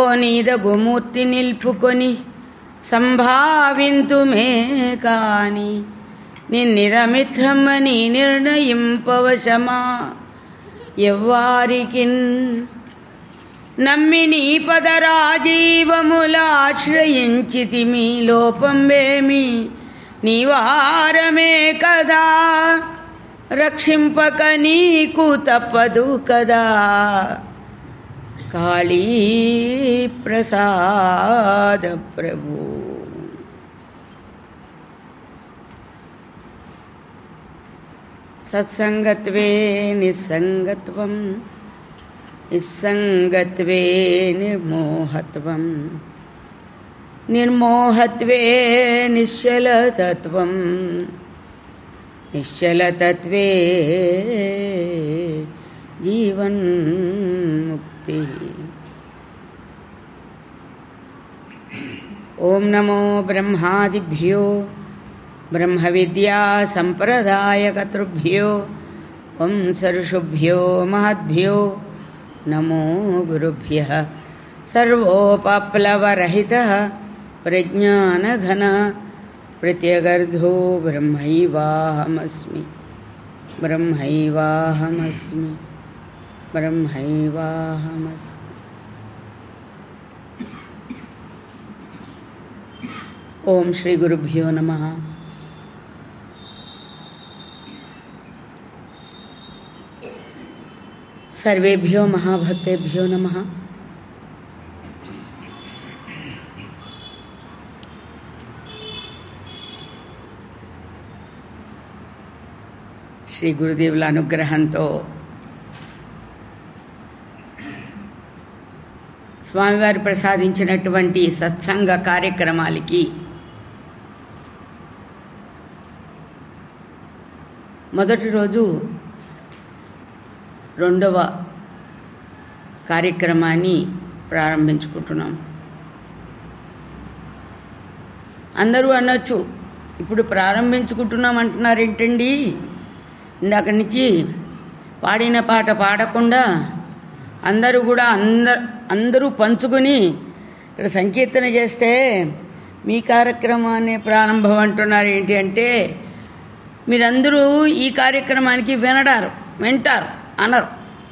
నీదగుమూర్తి నిల్పుకొని సంభావింతుమే కాని నిన్నిదమిత్రమని నిర్ణయింపవశమా ఎవ్వారికిన్ నమ్మి నీ పదరాజీవములాశ్రయించితి మీ లోపంబేమి నీవారమే కదా రక్షింపక నీకు తప్పదు కదా కాళీ ప్రసాద ప్రభు సత్సంగత్వే నిస్సంగత్వం నిస్సంగత్వే నిర్మోహత్వం నిర్మోహత్వే నిశ్చలతత్వం నిశ్చలతత్వే జీవన్ముక్తి ఓం నమో బ్రహ్మాదిభ్యో బ్రహ్మ విద్యా సంప్రదాయకతృభ్యో వంశర్షుభ్యో మహద్భ్యో నమో గురుభ్య సర్వోపప్లవరహిత ప్రజ్ఞానఘన ప్రత్యగర్ధో బ్రహ్మైవాహమస్మి బ్రహ్మైవాహమస్మి బ్రహ్మైవాహమస్మి ఓం శ్రీ గురుభ్యో నమ సర్వేభ్యో మహాభక్తేభ్యో నమ శ్రీ గురుదేవుల అనుగ్రహంతో స్వామివారు ప్రసాదించినటువంటి సత్సంగ కార్యక్రమాలకి మొదటి రోజు రెండవ కార్యక్రమాన్ని ప్రారంభించుకుంటున్నాం అందరూ అనొచ్చు ఇప్పుడు ప్రారంభించుకుంటున్నాం అంటున్నారు ఏంటండి ఇందాక నుంచి పాడిన పాట పాడకుండా అందరూ కూడా అందరు అందరూ పంచుకొని ఇక్కడ సంకీర్తన చేస్తే మీ కార్యక్రమాన్ని ప్రారంభం అంటున్నారు ఏంటి అంటే మీరందరూ ఈ కార్యక్రమానికి వినడారు వింటారు అనరు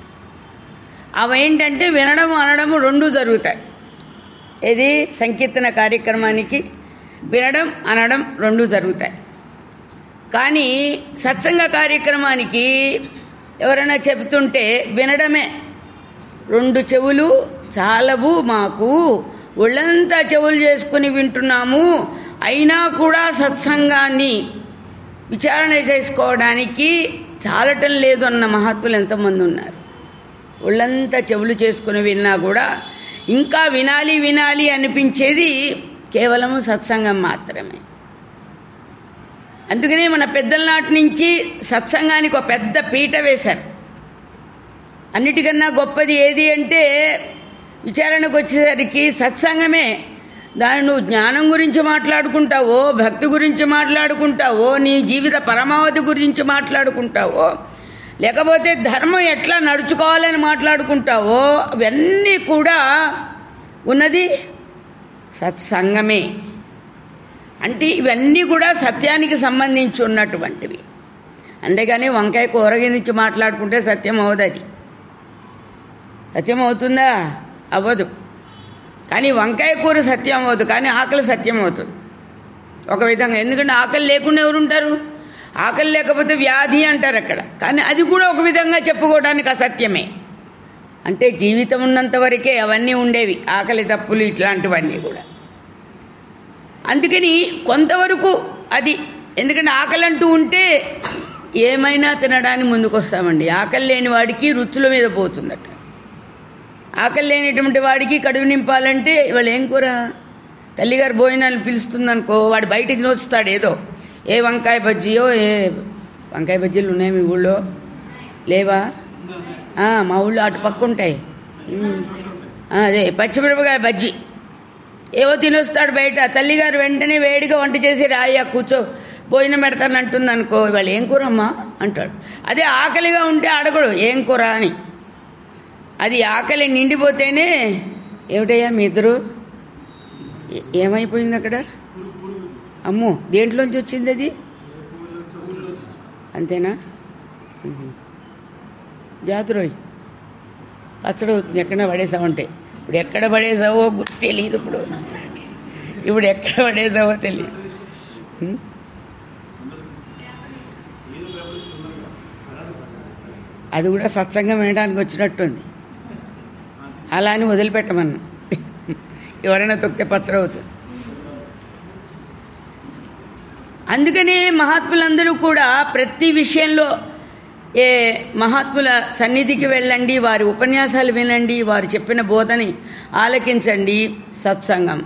అవేంటంటే వినడం అనడం రెండు జరుగుతాయి ఇది సంకీర్తన కార్యక్రమానికి వినడం అనడం రెండు జరుగుతాయి కానీ సత్సంగ కార్యక్రమానికి ఎవరైనా చెబుతుంటే వినడమే రెండు చెవులు చాలవు మాకు ఒళ్ళంతా చెవులు చేసుకుని వింటున్నాము అయినా కూడా సత్సంగాన్ని విచారణ చేసుకోవడానికి చాలటం లేదు అన్న మహాత్ములు ఎంతమంది ఉన్నారు ఒళ్ళంతా చెవులు చేసుకుని విన్నా కూడా ఇంకా వినాలి వినాలి అనిపించేది కేవలం సత్సంగం మాత్రమే అందుకనే మన పెద్దల నాటి నుంచి సత్సంగానికి ఒక పెద్ద పీట వేశారు అన్నిటికన్నా గొప్పది ఏది అంటే విచారణకు వచ్చేసరికి సత్సంగమే దాని నువ్వు జ్ఞానం గురించి మాట్లాడుకుంటావో భక్తి గురించి మాట్లాడుకుంటావో నీ జీవిత పరమావధి గురించి మాట్లాడుకుంటావో లేకపోతే ధర్మం ఎట్లా నడుచుకోవాలని మాట్లాడుకుంటావో అవన్నీ కూడా ఉన్నది సత్సంగమే అంటే ఇవన్నీ కూడా సత్యానికి సంబంధించి ఉన్నటువంటివి అంతేగాని వంకాయ కూర గురించి మాట్లాడుకుంటే సత్యం అవదు అది సత్యం అవుతుందా అవ్వదు కానీ వంకాయ కూర సత్యం అవ్వదు కానీ ఆకలి సత్యం అవుతుంది ఒక విధంగా ఎందుకంటే ఆకలి లేకుండా ఎవరుంటారు ఆకలి లేకపోతే వ్యాధి అంటారు అక్కడ కానీ అది కూడా ఒక విధంగా చెప్పుకోవడానికి అసత్యమే అంటే జీవితం ఉన్నంత వరకే అవన్నీ ఉండేవి ఆకలి తప్పులు ఇట్లాంటివన్నీ కూడా అందుకని కొంతవరకు అది ఎందుకంటే ఆకలి అంటూ ఉంటే ఏమైనా తినడానికి ముందుకు వస్తామండి ఆకలి లేని వాడికి రుచుల మీద పోతుందట ఆకలి లేనటువంటి వాడికి కడుపు నింపాలంటే ఇవాళ ఏం కూర తల్లిగారు భోజనాలు పిలుస్తుందనుకో వాడు బయట తినొస్తాడు ఏదో ఏ వంకాయ బజ్జీయో ఏ వంకాయ బజ్జీలు ఉన్నాయి మీ ఊళ్ళో లేవా ఆ, మా ఊళ్ళో అటు పక్క ఉంటాయి ఉమ్. ఆ, అదే పచ్చిమిరపకాయ బజ్జీ ఏవో తినొస్తాడు బయట తల్లిగారు వెంటనే వేడిగా వంట చేసి రాయ్యా కూర్చో భోజనం పెడతాను అంటుంది అనుకో ఇవాళ ఏం కూరమ్మా అంటాడు అదే ఆకలిగా ఉంటే అడగడు ఏం కూర అని అది ఆకలి నిండిపోతేనే ఏమిటయ్యా మీ ఇద్దరు ఏ- ఏమైపోయింది అక్కడ అమ్మో దేంట్లోంచి వచ్చింది అది అంతేనా ఉహు. జాతురోయ్ పచ్చడి అవుతుంది ఎక్కడ పడేసావంటే ఇప్పుడు ఎక్కడ పడేసావో గు- తెలియదు ఇప్పుడు ఇప్పుడు ఎక్కడ పడేసావో తెలియదు ఉం? అది కూడా సత్సంగం వినడానికి వచ్చినట్టుంది అలా అని వదిలిపెట్టమన్నా ఎవరైనా తొక్కితే పచ్చడి అవుతుంది అందుకనే మహాత్ములందరూ కూడా ప్రతి విషయంలో ఏ మహాత్ముల సన్నిధికి వెళ్ళండి వారి ఉపన్యాసాలు వినండి వారు చెప్పిన బోధని ఆలకించండి సత్సంగం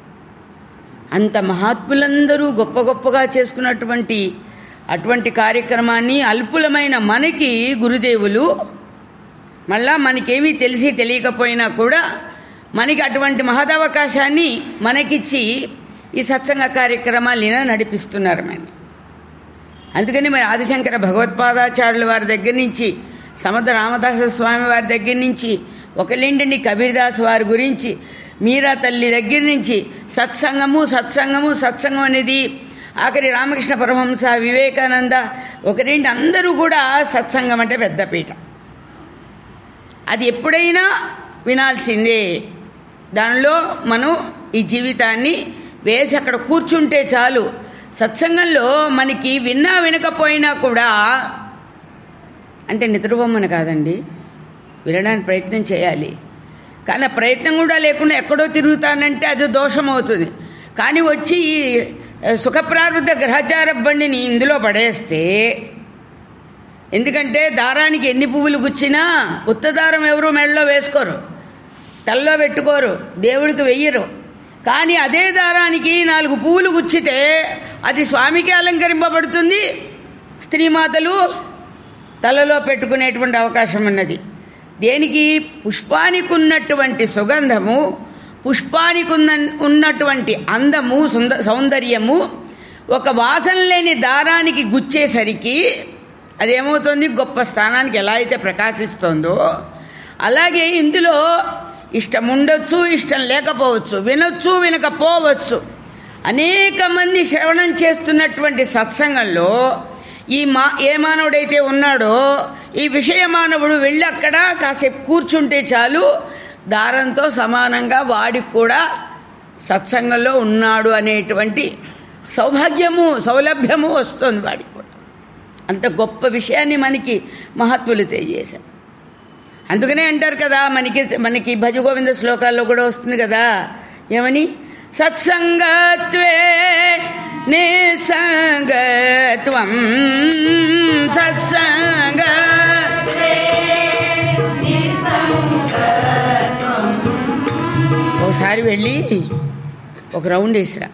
అంత మహాత్ములందరూ గొప్ప గొప్పగా చేసుకున్నటువంటి అటువంటి కార్యక్రమాన్ని అల్పులమైన మనకి గురుదేవులు మళ్ళా మనకేమీ తెలిసి తెలియకపోయినా కూడా మనకి అటువంటి మహదవకాశాన్ని మనకిచ్చి ఈ సత్సంగ కార్యక్రమాలు నడిపిస్తున్నారు మన అందుకని మరి ఆదిశంకర భగవత్పాదాచార్యుల వారి దగ్గర నుంచి సమర్థ రామదాస స్వామి వారి దగ్గర నుంచి ఒకళ్ళేంటండి కబీర్దాస్ వారి గురించి మీరా తల్లి దగ్గర నుంచి సత్సంగము సత్సంగము సత్సంగం అనేది ఆఖరి రామకృష్ణ పరమహంస వివేకానంద ఒకరేంటి అందరూ కూడా సత్సంగం అంటే పెద్దపీట అది ఎప్పుడైనా వినాల్సిందే దానిలో మనం ఈ జీవితాన్ని వేసి అక్కడ కూర్చుంటే చాలు సత్సంగంలో మనకి విన్నా వినకపోయినా కూడా అంటే నిద్రపోమని కాదండి వినడానికి ప్రయత్నం చేయాలి కానీ ఆ ప్రయత్నం కూడా లేకుండా ఎక్కడో తిరుగుతానంటే అది దోషం అవుతుంది కానీ వచ్చి ఈ సుఖప్రారంభ గ్రహచార బండిని ఇందులో పడేస్తే ఎందుకంటే దారానికి ఎన్ని పువ్వులు గుచ్చినా ఉత్తదారం ఎవరు మెడలో వేసుకోరు తల్లో పెట్టుకోరు దేవుడికి వెయ్యరు కానీ అదే దారానికి నాలుగు పువ్వులు గుచ్చితే అది స్వామికి అలంకరింపబడుతుంది స్త్రీమాతలు తలలో పెట్టుకునేటువంటి అవకాశం ఉన్నది దేనికి పుష్పానికి ఉన్నటువంటి సుగంధము పుష్పానికి ఉన్న ఉన్నటువంటి అందము సుంద సౌందర్యము ఒక వాసన లేని దారానికి గుచ్చేసరికి అదేమవుతుంది గొప్ప స్థానానికి ఎలా అయితే ప్రకాశిస్తోందో అలాగే ఇందులో ఇష్టం ఉండొచ్చు ఇష్టం లేకపోవచ్చు వినొచ్చు వినకపోవచ్చు అనేక మంది శ్రవణం చేస్తున్నటువంటి సత్సంగంలో ఈ మా ఏ మానవుడైతే ఉన్నాడో ఈ విషయ మానవుడు వెళ్ళి అక్కడ కాసేపు కూర్చుంటే చాలు దారంతో సమానంగా వాడికి కూడా సత్సంగంలో ఉన్నాడు అనేటువంటి సౌభాగ్యము సౌలభ్యము వస్తుంది వాడికి కూడా అంత గొప్ప విషయాన్ని మనకి మహాత్ములు తెలియజేశారు అందుకనే అంటారు కదా మనకి మనకి భజగోవింద శ్లోకాల్లో కూడా వస్తుంది కదా ఏమని సత్సంగత్వే నిసంగత్వం సత్సంగ ఒకసారి వెళ్ళి ఒక రౌండ్ వేసిరా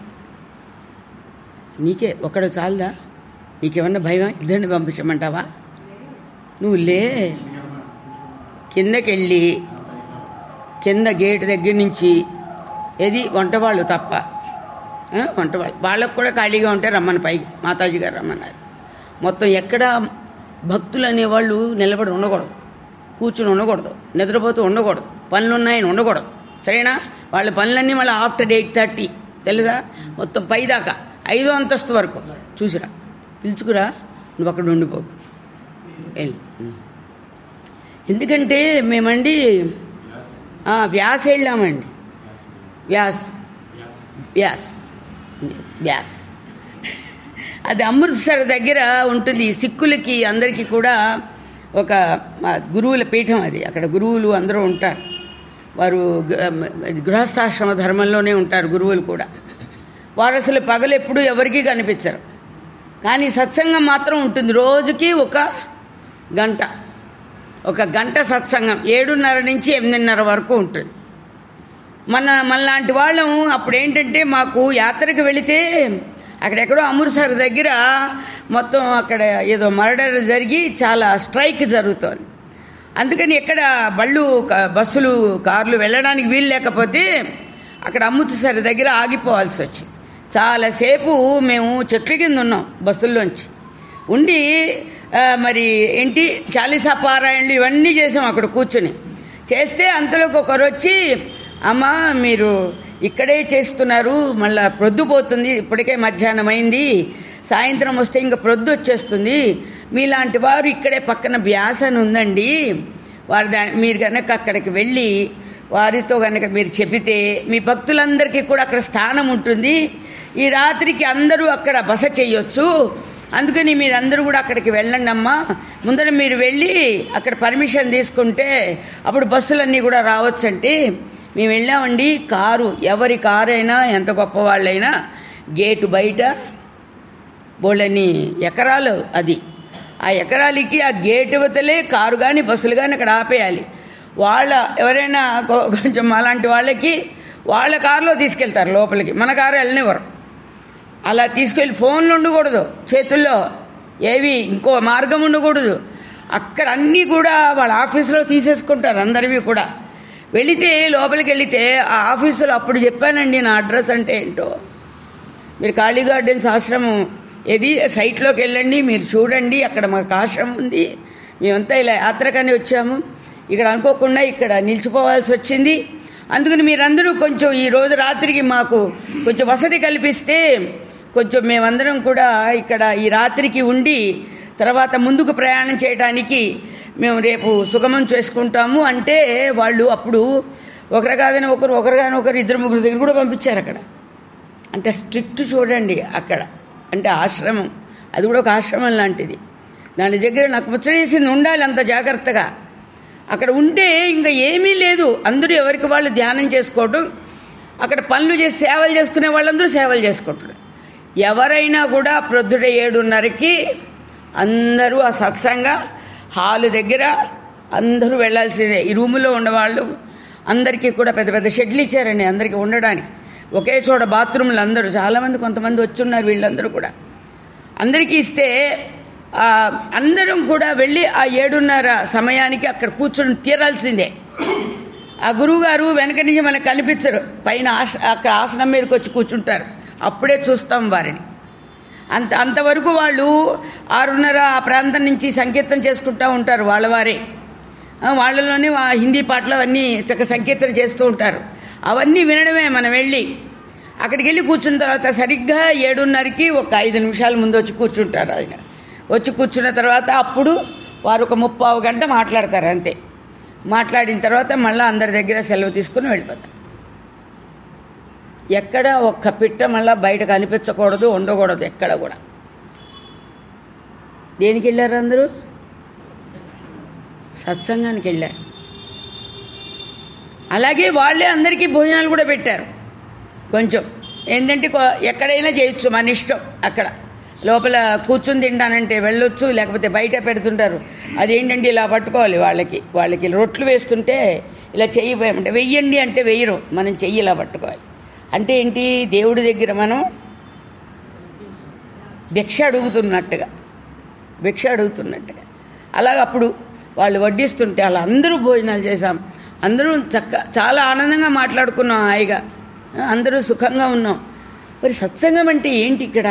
నీకే ఒక్కడు చాలదా నీకేమన్నా భయమా ఇద్దరిని పంపించమంటావా నువ్వు లే కిందకెళ్ళి కింద గేట్ దగ్గర నుంచి ఏది వంటవాళ్ళు తప్ప ఆ, వంటవాళ్ళు వాళ్ళకు కూడా ఖాళీగా ఉంటే రమ్మని పైకి మాతాజీ గారు రమ్మన్నారు మొత్తం ఎక్కడ భక్తులు అనేవాళ్ళు నిలబడి ఉండకూడదు కూర్చుని ఉండకూడదు నిద్రపోతూ ఉండకూడదు పనులు ఉన్నాయని ఉండకూడదు సరేనా వాళ్ళ పనులన్నీ మళ్ళీ ఆఫ్టర్ ఎయిట్ థర్టీ తెలుసా మొత్తం పైదాకా ఐదో అంతస్తు వరకు చూసిరా పిలుచుకురా నువ్వు అక్కడ ఉండిపోకు వెళ్ళు ఎందుకంటే మేమండి ఆ, వ్యాస్ వెళ్ళామండి వ్యాస్ వ్యాస్ వ్యాస్ అది అమృత్సర్ దగ్గర ఉంటుంది సిక్కులకి అందరికీ కూడా ఒక మా గురువుల పీఠం అది అక్కడ గురువులు అందరూ ఉంటారు వారు గ- గృహస్థాశ్రమ ధర్మంలోనే ఉంటారు గురువులు కూడా వారు అసలు పగలు ఎప్పుడు ఎవరికీ కనిపించరు కానీ సత్సంగం మాత్రం ఉంటుంది రోజుకి ఒక గంట ఒక గంట సత్సంగం ఏడున్నర నుంచి ఎనిమిదిన్నర వరకు ఉంటుంది మన మనలాంటి వాళ్ళం అప్పుడు ఏంటంటే మాకు యాత్రకు వెళితే అక్కడెక్కడో అమృత్సర్ దగ్గర మొత్తం అక్కడ ఏదో మర్డర్ జరిగి చాలా స్ట్రైక్ జరుగుతోంది అందుకని ఎక్కడ బళ్ళు క- బస్సులు కార్లు వెళ్ళడానికి వీలు లేకపోతే అక్కడ అమృత్సర్ దగ్గర ఆగిపోవాల్సి వచ్చింది చాలాసేపు మేము చెట్ల కింద ఉన్నాం బస్సుల్లోంచి ఉండి ఆ, మరి ఏంటి చాలీసా పారాయణలు ఇవన్నీ చేసాం అక్కడ కూర్చుని చేస్తే అంతలోకి ఒకరు వచ్చి అమ్మా మీరు ఇక్కడే చేస్తున్నారు మళ్ళా ప్రొద్దుపోతుంది ఇప్పటికే మధ్యాహ్నం అయింది సాయంత్రం వస్తే ఇంకా ప్రొద్దు వచ్చేస్తుంది మీలాంటి వారు ఇక్కడే పక్కన బ్యాసన్ ఉందండి వారు దా మీరు కనుక అక్కడికి వెళ్ళి వారితో కనుక మీరు చెబితే మీ భక్తులందరికీ కూడా అక్కడ స్థానం ఉంటుంది ఈ రాత్రికి అందరూ అక్కడ బస చేయొచ్చు అందుకని మీరందరూ కూడా అక్కడికి వెళ్ళండి అమ్మా ముందర మీరు వెళ్ళి అక్కడ పర్మిషన్ తీసుకుంటే అప్పుడు బస్సులన్నీ కూడా రావచ్చంటే మేము వెళ్ళామండి కారు ఎవరి కారు అయినా ఎంత గొప్ప వాళ్ళైనా గేటు బయట బోళ్ళని ఎకరాలు అది ఆ ఎకరాలకి ఆ గేటు వతలే కారు కానీ బస్సులు కానీ అక్కడ ఆపేయాలి వాళ్ళ ఎవరైనా కొ- కొంచెం అలాంటి వాళ్ళకి వాళ్ళ కారులో తీసుకెళ్తారు లోపలికి మన కారు వెళ్ళనివ్వరు అలా తీసుకెళ్ళి ఫోన్లు ఉండకూడదు చేతుల్లో ఏవి ఇంకో మార్గం ఉండకూడదు అక్కడ అన్నీ కూడా వాళ్ళ ఆఫీసులో తీసేసుకుంటారు అందరివి కూడా వెళితే లోపలికి వెళితే ఆ ఆఫీసులో అప్పుడు చెప్పానండి నా అడ్రస్ అంటే ఏంటో మీరు కాళీ గార్డెన్స్ ఆశ్రమం ఏది సైట్లోకి వెళ్ళండి మీరు చూడండి అక్కడ మాకు ఆశ్రమం ఉంది మేమంతా ఇలా యాత్రకని వచ్చాము ఇక్కడ అనుకోకుండా ఇక్కడ నిలిచిపోవాల్సి వచ్చింది అందుకని మీరందరూ కొంచెం ఈ రోజు రాత్రికి మాకు కొంచెం వసతి కల్పిస్తే కొంచెం మేమందరం కూడా ఇక్కడ ఈ రాత్రికి ఉండి తర్వాత ముందుకు ప్రయాణం చేయడానికి మేము రేపు సుగమం చేసుకుంటాము అంటే వాళ్ళు అప్పుడు ఒకరు కాదని ఒకరు ఒకరు కాని ఒకరు ఇద్దరు ముగ్గురు దగ్గర కూడా పంపించారు అక్కడ అంటే స్ట్రిక్ట్ చూడండి అక్కడ అంటే ఆశ్రమం అది కూడా ఒక ఆశ్రమం లాంటిది దాని దగ్గర నాకు ముచ్చటేసింది ఉండాలి అంత జాగ్రత్తగా అక్కడ ఉంటే ఇంకా ఏమీ లేదు అందరూ ఎవరికి వాళ్ళు ధ్యానం చేసుకోవటం అక్కడ పనులు చేసి సేవలు చేసుకునే వాళ్ళందరూ సేవలు చేసుకుంటారు ఎవరైనా కూడా ప్రొద్దుట ఏడున్నరకి అందరూ ఆ సత్సంగా హాలు దగ్గర అందరూ వెళ్ళాల్సిందే ఈ రూములో ఉన్నవాళ్ళు అందరికీ కూడా పెద్ద పెద్ద షెడ్లు ఇచ్చారండి అందరికీ ఉండడానికి ఒకే చోట బాత్రూమ్లు అందరూ చాలామంది కొంతమంది వచ్చున్నారు వీళ్ళందరూ కూడా అందరికీ ఇస్తే ఆ, అందరం కూడా వెళ్ళి ఆ ఏడున్నర సమయానికి అక్కడ కూర్చొని తీరాల్సిందే ఆ గురువు గారు వెనక నుంచి మనకు కనిపించరు పైన ఆస అక్కడ ఆసనం మీదకి వచ్చి కూర్చుంటారు అప్పుడే చూస్తాం వారిని అంత అంతవరకు వాళ్ళు ఆరున్నర ఆ ప్రాంతం నుంచి సంకీర్తన చేసుకుంటూ ఉంటారు వాళ్ళ వారే ఆ, వాళ్ళలోనే వా- హిందీ పాటలు అవన్నీ చక్క సంకీర్తన చేస్తూ ఉంటారు అవన్నీ వినడమే మనం వెళ్ళి అక్కడికి వెళ్ళి కూర్చున్న తర్వాత సరిగ్గా ఏడున్నరకి ఒక ఐదు నిమిషాల ముందు వచ్చి కూర్చుంటారు ఆయన వచ్చి కూర్చున్న తర్వాత అప్పుడు వారు ఒక ముప్పావు గంట మాట్లాడతారు అంతే మాట్లాడిన తర్వాత మళ్ళీ అందరి దగ్గర సెలవు తీసుకుని వెళ్ళిపోతారు ఎక్కడ ఒక్క పిట్ట మళ్ళీ బయట కనిపించకూడదు ఉండకూడదు ఎక్కడ కూడా దేనికి వెళ్ళారు అందరూ సత్సంగానికి వెళ్ళారు అలాగే వాళ్ళే అందరికీ భోజనాలు కూడా పెట్టారు కొంచెం ఏంటంటే కొ- ఎక్కడైనా చేయొచ్చు మన ఇష్టం అక్కడ లోపల కూర్చుని తింటానంటే వెళ్ళొచ్చు లేకపోతే బయట పెడుతుంటారు అదేంటంటే ఇలా పట్టుకోవాలి వాళ్ళకి వాళ్ళకి రొట్లు వేస్తుంటే ఇలా చెయ్యి వే- అంటే వెయ్యండి అంటే వెయ్యరు మనం చెయ్యి ఇలా పట్టుకోవాలి అంటే ఏంటి దేవుడి దగ్గర మనం భిక్ష అడుగుతున్నట్టుగా భిక్ష అడుగుతున్నట్టుగా అలాగ అప్పుడు వాళ్ళు వడ్డిస్తుంటే అలా అందరూ భోజనాలు చేశాం అందరూ చక్క చాలా ఆనందంగా మాట్లాడుకున్నాం హాయిగా ఆ, అందరూ సుఖంగా ఉన్నాం మరి సత్సంగం అంటే ఏంటి ఇక్కడ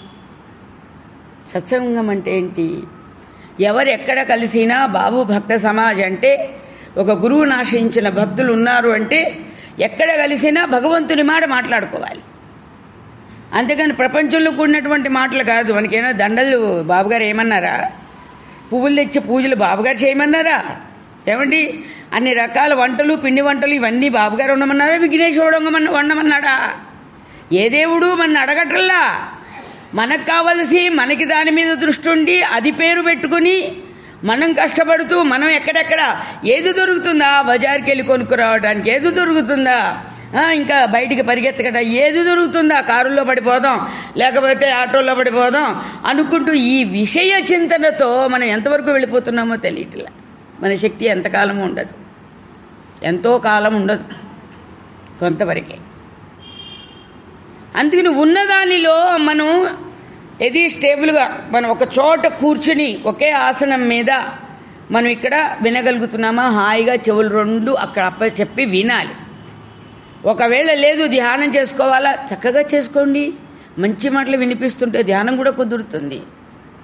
సత్సంగం అంటే ఏంటి ఎవరు ఎక్కడ కలిసినా బాబు భక్త సమాజ్ అంటే ఒక గురువుని ఆశ్రయించిన భక్తులు ఉన్నారు అంటే ఎక్కడ కలిసినా భగవంతుని మాట మాట్లాడుకోవాలి అంతేగాని ప్రపంచంలో కూడినటువంటి మాటలు కాదు మనకేమో దండలు బాబుగారు ఏమన్నారా పువ్వులు తెచ్చి పూజలు బాబుగారు చేయమన్నారా ఏమండి అన్ని రకాల వంటలు పిండి వంటలు ఇవన్నీ బాబుగారు ఉండమన్నారా విఘ్నేశ్వరుడు వంగమన్న వండమన్నాడా ఏ దేవుడు మన అడగట్రల్లా మనకు కావలసి మనకి దాని మీద దృష్టి ఉండి అది పేరు పెట్టుకుని మనం కష్టపడుతూ మనం ఎక్కడెక్కడ ఏది దొరుకుతుందా బజార్కి వెళ్ళి కొనుక్కురావడానికి ఏది దొరుకుతుందా ఆ, ఇంకా బయటికి పరిగెత్తకట ఏది దొరుకుతుందా కారులో పడిపోదాం లేకపోతే ఆటోలో పడిపోదాం అనుకుంటూ ఈ విషయ చింతనతో మనం ఎంతవరకు వెళ్ళిపోతున్నామో తెలియట్లే మన శక్తి ఎంతకాలం ఉండదు ఎంతో కాలం ఉండదు కొంతవరకే అందుకని ఉన్నదానిలో మనం ఏది స్టేబుల్గా మనం ఒక చోట కూర్చుని ఒకే ఆసనం మీద మనం ఇక్కడ వినగలుగుతున్నామా హాయిగా చెవులు రెండు అక్కడ అప్ప చెప్పి వినాలి ఒకవేళ లేదు ధ్యానం చేసుకోవాలా చక్కగా చేసుకోండి మంచి మాటలు వినిపిస్తుంటే ధ్యానం కూడా కుదురుతుంది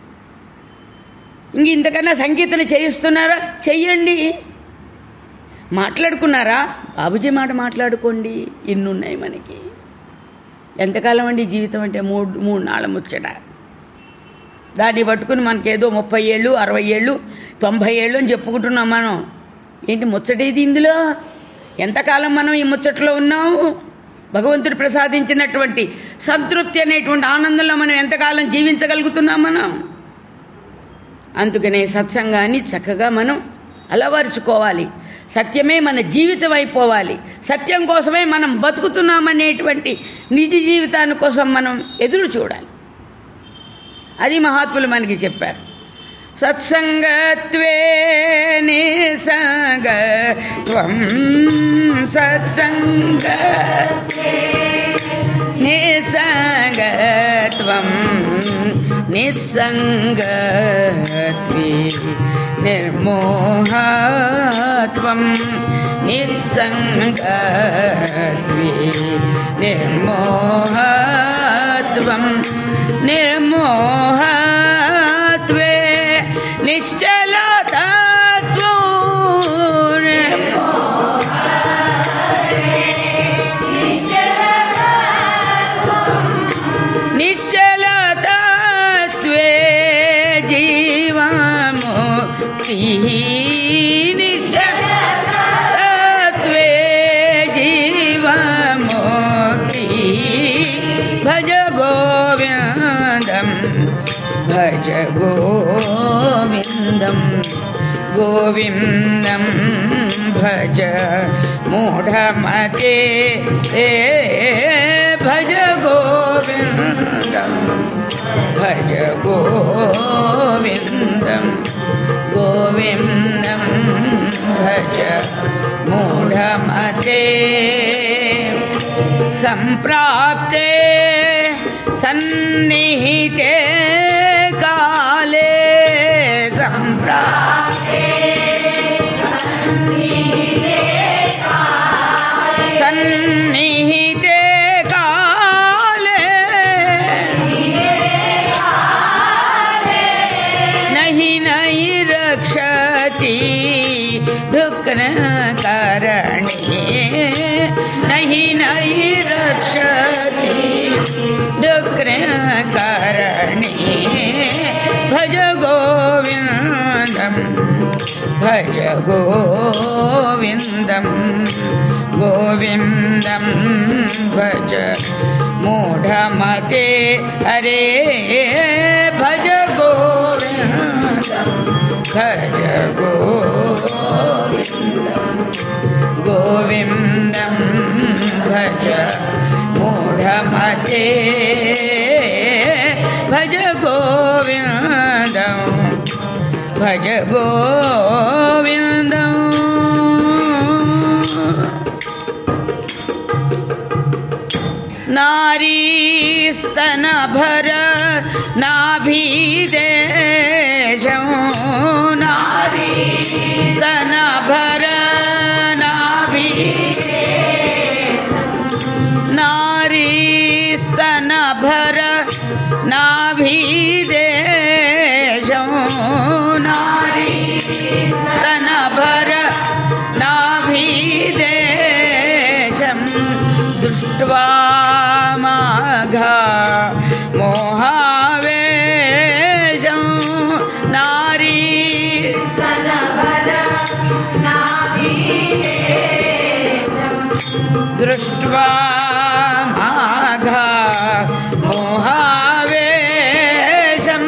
ఇంక ఇంతకన్నా సంకీర్తన చేయిస్తున్నారా చెయ్యండి మాట్లాడుకున్నారా బాబుజీ మాట మాట్లాడుకోండి ఇన్ని ఉన్నాయి మనకి ఎంతకాలం అండి జీవితం అంటే మూడు మూడు నాళ్ళ ముచ్చట దాన్ని పట్టుకుని మనకేదో ముప్పై ఏళ్ళు అరవై ఏళ్ళు తొంభై ఏళ్ళు అని చెప్పుకుంటున్నాం మనం ఏంటి ముచ్చటేది ఇందులో ఎంతకాలం మనం ఈ ముచ్చట్లో ఉన్నాము భగవంతుడు ప్రసాదించినటువంటి సంతృప్తి అనేటువంటి ఆనందంలో మనం ఎంతకాలం జీవించగలుగుతున్నాం మనం అందుకనే సత్సంగాన్ని చక్కగా మనం అలవరుచుకోవాలి సత్యమే మన జీవితం అయిపోవాలి సత్యం కోసమే మనం బతుకుతున్నామనేటువంటి నిజ జీవితాన్ని కోసం మనం ఎదురు చూడాలి అది మహాత్ములు మనకి చెప్పారు సత్సంగత్వే నిసంగత్వం సత్సంగ నిసంగత్వం నిస్సంగత్వే నిర్మోహత్వం నిస్సంగత్వే నిర్మోహత్వం నిర్మోహత్వే నిశ్చలతత్వం నిశ్చలతత్వే జీవముక్తి నిశ్చలతత్వే జీవముక్తి భజ గోవిందం భజ గోవిందం గోవిందం భజ మూఢమతే ఏ భజ గోవిందం భజ గోవిందం గోవిందం భజ మూఢమతే సంప్రాప్తే సన్నిహితే కాలే సంప్రాప్తే సన్నిహితే కాలే नहि नहि रक्षति डुक्र करणे नहि नहि रक्षति डुक्र करणे भज गोविन्दं भज गोविन्दं गोविन्दं भज मूढमते हरे भज गोविन्दं भज गोविन्दं गोविन्दं भज मूढमते भज गोविन्दं भज गोविन्दम् नारीस्तन भर नाभिदेशं नारीस्तन भर नाभि नारीस्तन भर नाभिदेशं नारीस्तन भर नाभिदेशं दृष्ट्वा माघा मोहावेशं नारी दृष्ट्वा माघा मोहावेशम्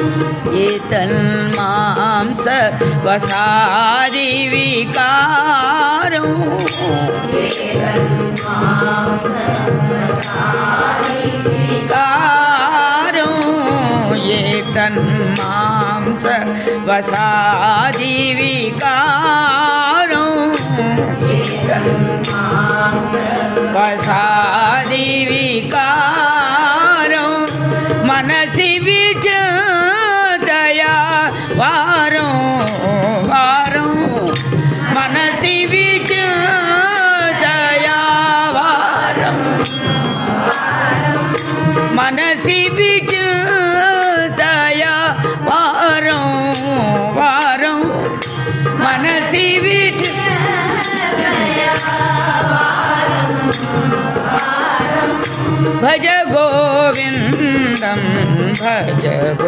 एतन्मांस वसादि विकारौ कारो ये तन्मांस वसादि विकारो वसादि विकारो मनसि विचदया वारो वारो मनसि विचदया वारो मनसि विचदया वारो वारो मनसि विच భజ గోవిందం భజ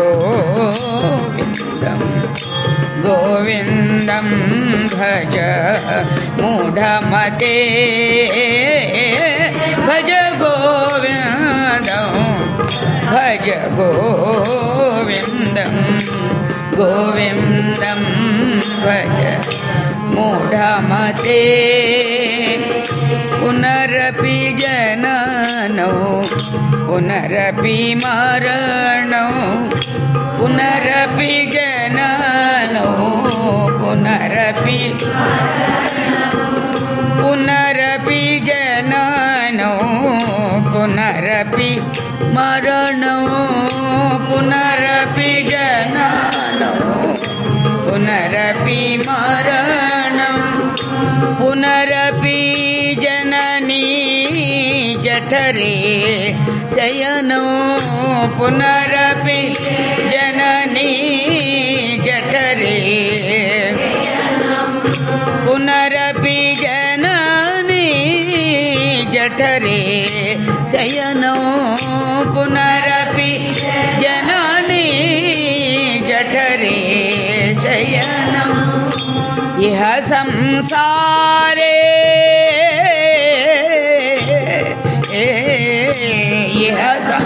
గోవిందం గోవిందం భజ మూఢమతే భజ గోవిందం భజ గోవిందం గోవిందం భజ మూఢమతే పునరపి జననౌ పునరపి మరణౌ పునరపి జననౌ పునరపి పునరపి జననౌ పునరపి మరణౌ పునరపి జననౌ పునరపి మరణం పునరపి జననీ జఠరే శయనో పునరపి జననీ జఠరే పునరపి జననీ జఠరే శయనో పునరపి జననీ జఠరే శయనం ఇహ సంసారే ఇహ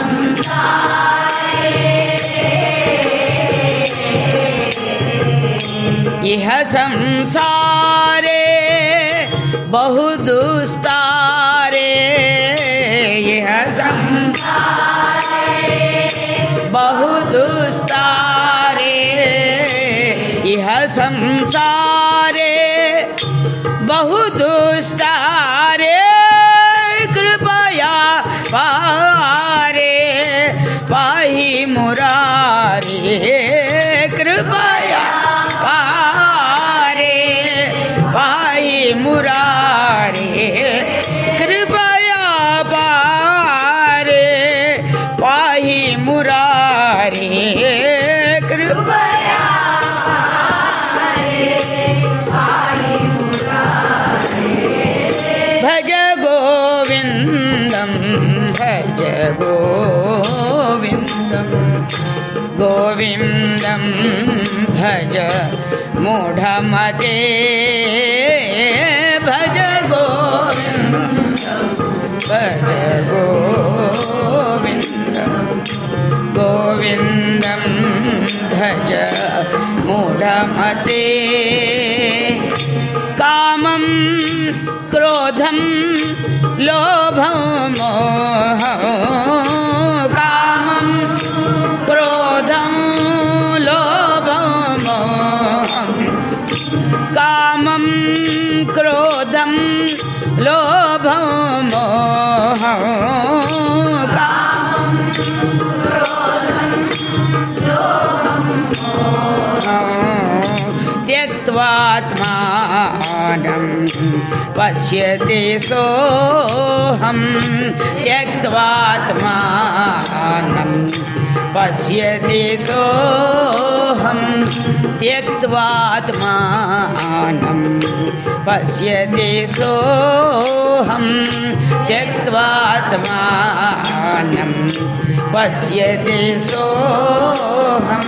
ఇహ సంసారే బహు దుస్తారే ఇహ సంసారే బహు దుస్తారే ఇహ సంసారే బహు దుస్తారే కృపయా పారే పాహి మురారే కృపయా పారే పాహి మురారే కృపయా పారే పాహి మురారే కృపయా భజ గోవిందం భజ గోవిందం గోవిందం భజ మూఢమతే భజ గోవిందం భజ గోవిందం గోవిందం భజ మూఢమతే కామం క్రోధం లోభం మోహం కామం క్రోధం లోభం మోహం కామం క్రోధం లోభం మోహం కామం त्यक्त्वात्मानं पश्यति सोऽहं त्यक्त्वात्मानं पश्यति सोऽहं त्यक्त्वात्मानं पश्यति सोऽहं त्यक्त्वात्मानं पश्यति सोऽहम्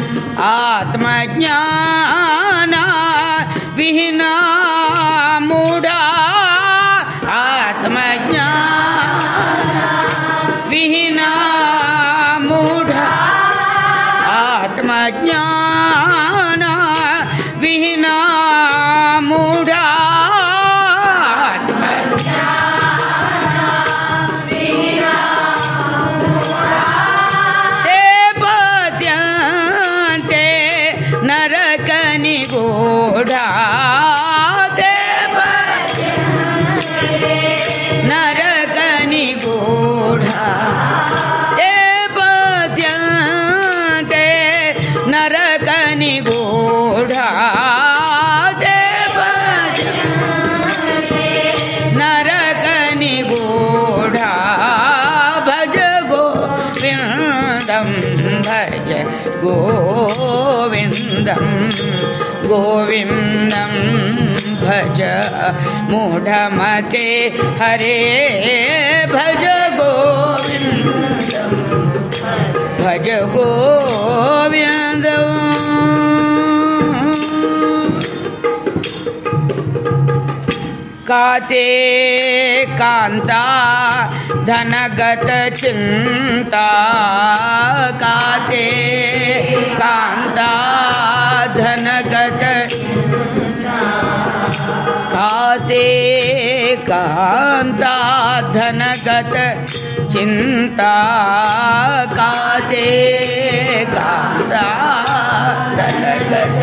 आत्मज्ञाना विहीना मूढा आत्मज्ञाना विहीना मूढा आत्मज्ञाना विहीना मूढा ते पद्यन्ते नरकनिगूढा ते पद्यन्ते नरकनिगूढा ते पद्यन्ते नरक గోవిందం గోవిందం భజ మూఢమతే హరే భజ గోవిందం భజ గోవిందం కాతే కాంతా ధనగత చింతా కాతే కాంతా ధనగత కాతే కాంతా ధనగత చింతా కాతే కాంతా ధనగత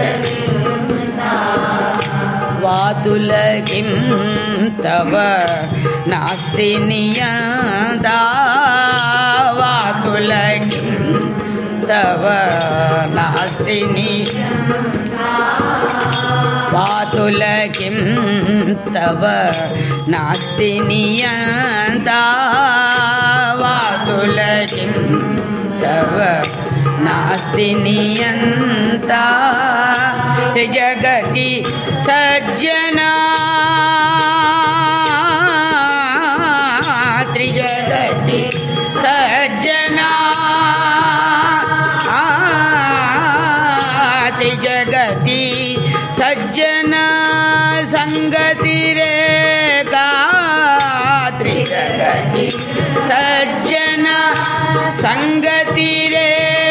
వాతుల కిం తవ నాస్తి నియదా వాతుల కిం తవ నాస్తి ని వాతుల కిం తవ నాస్తి నియదా వాతుల కిం తవ నాస్తి నియంతా జగతి సజ్జనా త్రిజగతి సజ్జనా త్రిజగతి సజ్జన సంగతి రే త్రిజగతి సజ్జన సంగతి రే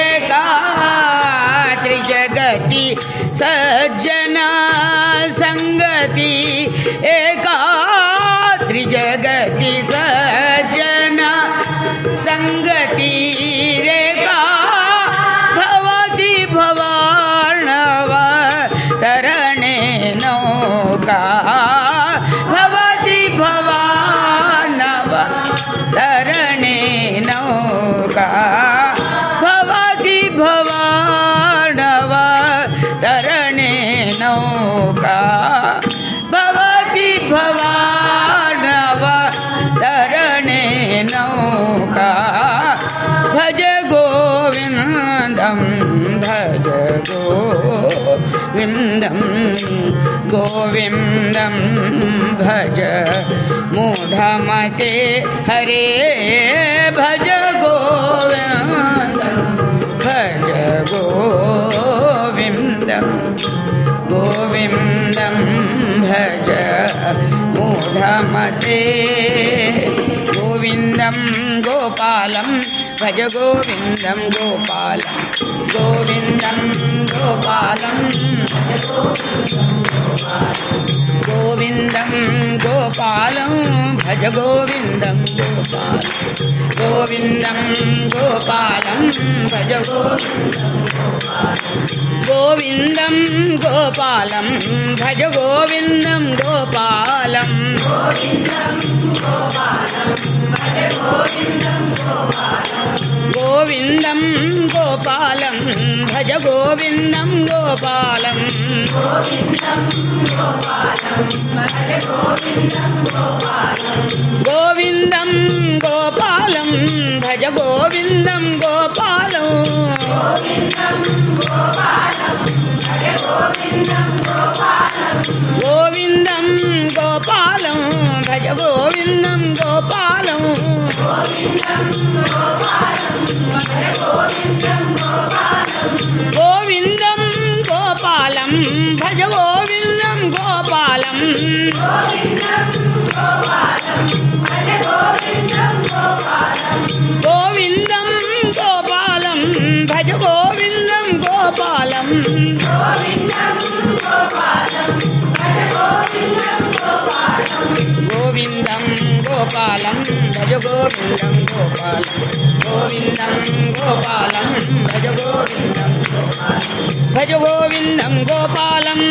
త్రిజగతి సజ్జన సంగతి ఏకా త్రిజగతి సజ్జన సంగతి రేఖా భవతి భవాణవ తరణే నౌకా భవతి భవానవ తరణే నౌకా భవతి భవానవ తరణే నౌకా భవతి భవానవ తరణే నౌకా భజ గోవిందం భజ గోవిందం గోవిందం భజ మూఢమతే హరే భజ గోవిందం భజ గోవిందం గోవిందం భజ మూఢమతే గోవిందం గోపాలం భజ గోవిందం గోపాలం గోవిందం గోపాలం గోవిందం గోపాలం భజ గోవిందం గోపాలం గోవిందం గోపాలం భజ గోవిందం గోపాలం భజ గోవిందం గోపాలం గోవిందం గోపాలం భజ గోవిందం గోపాలం గోవిందం గోపాలం భజ గోవిందం గోపాలం గోవిందం గోపాలం భజ గోవిందం గోపాలం గోవిందం గోపాలం భజ గోవిందం గోపాలం గోవిందం గోపాలం భజ గోవిందం గోపాలం గోవిందం గోపాలం భజ గోవిందం గోపాలం గోవిందం గోపాలం భజ గోవిందం భజ గోవిందం గోపాలం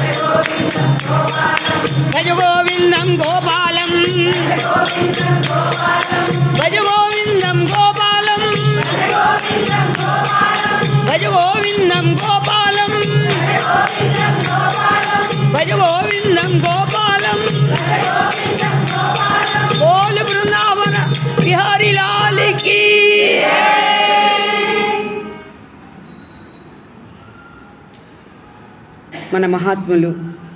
భజ గోవిందం గోపాలం భజ గోవిందం గోపాలం భజ గోవిందం గోపాలం భజ గోవిందం గోపాలం బోల్ బృందావన బిహారీ లాల్ की మన మహాత్ములు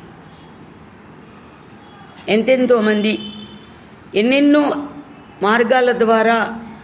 ఎంతెంతో మంది ఎన్నెన్నో మార్గాల ద్వారా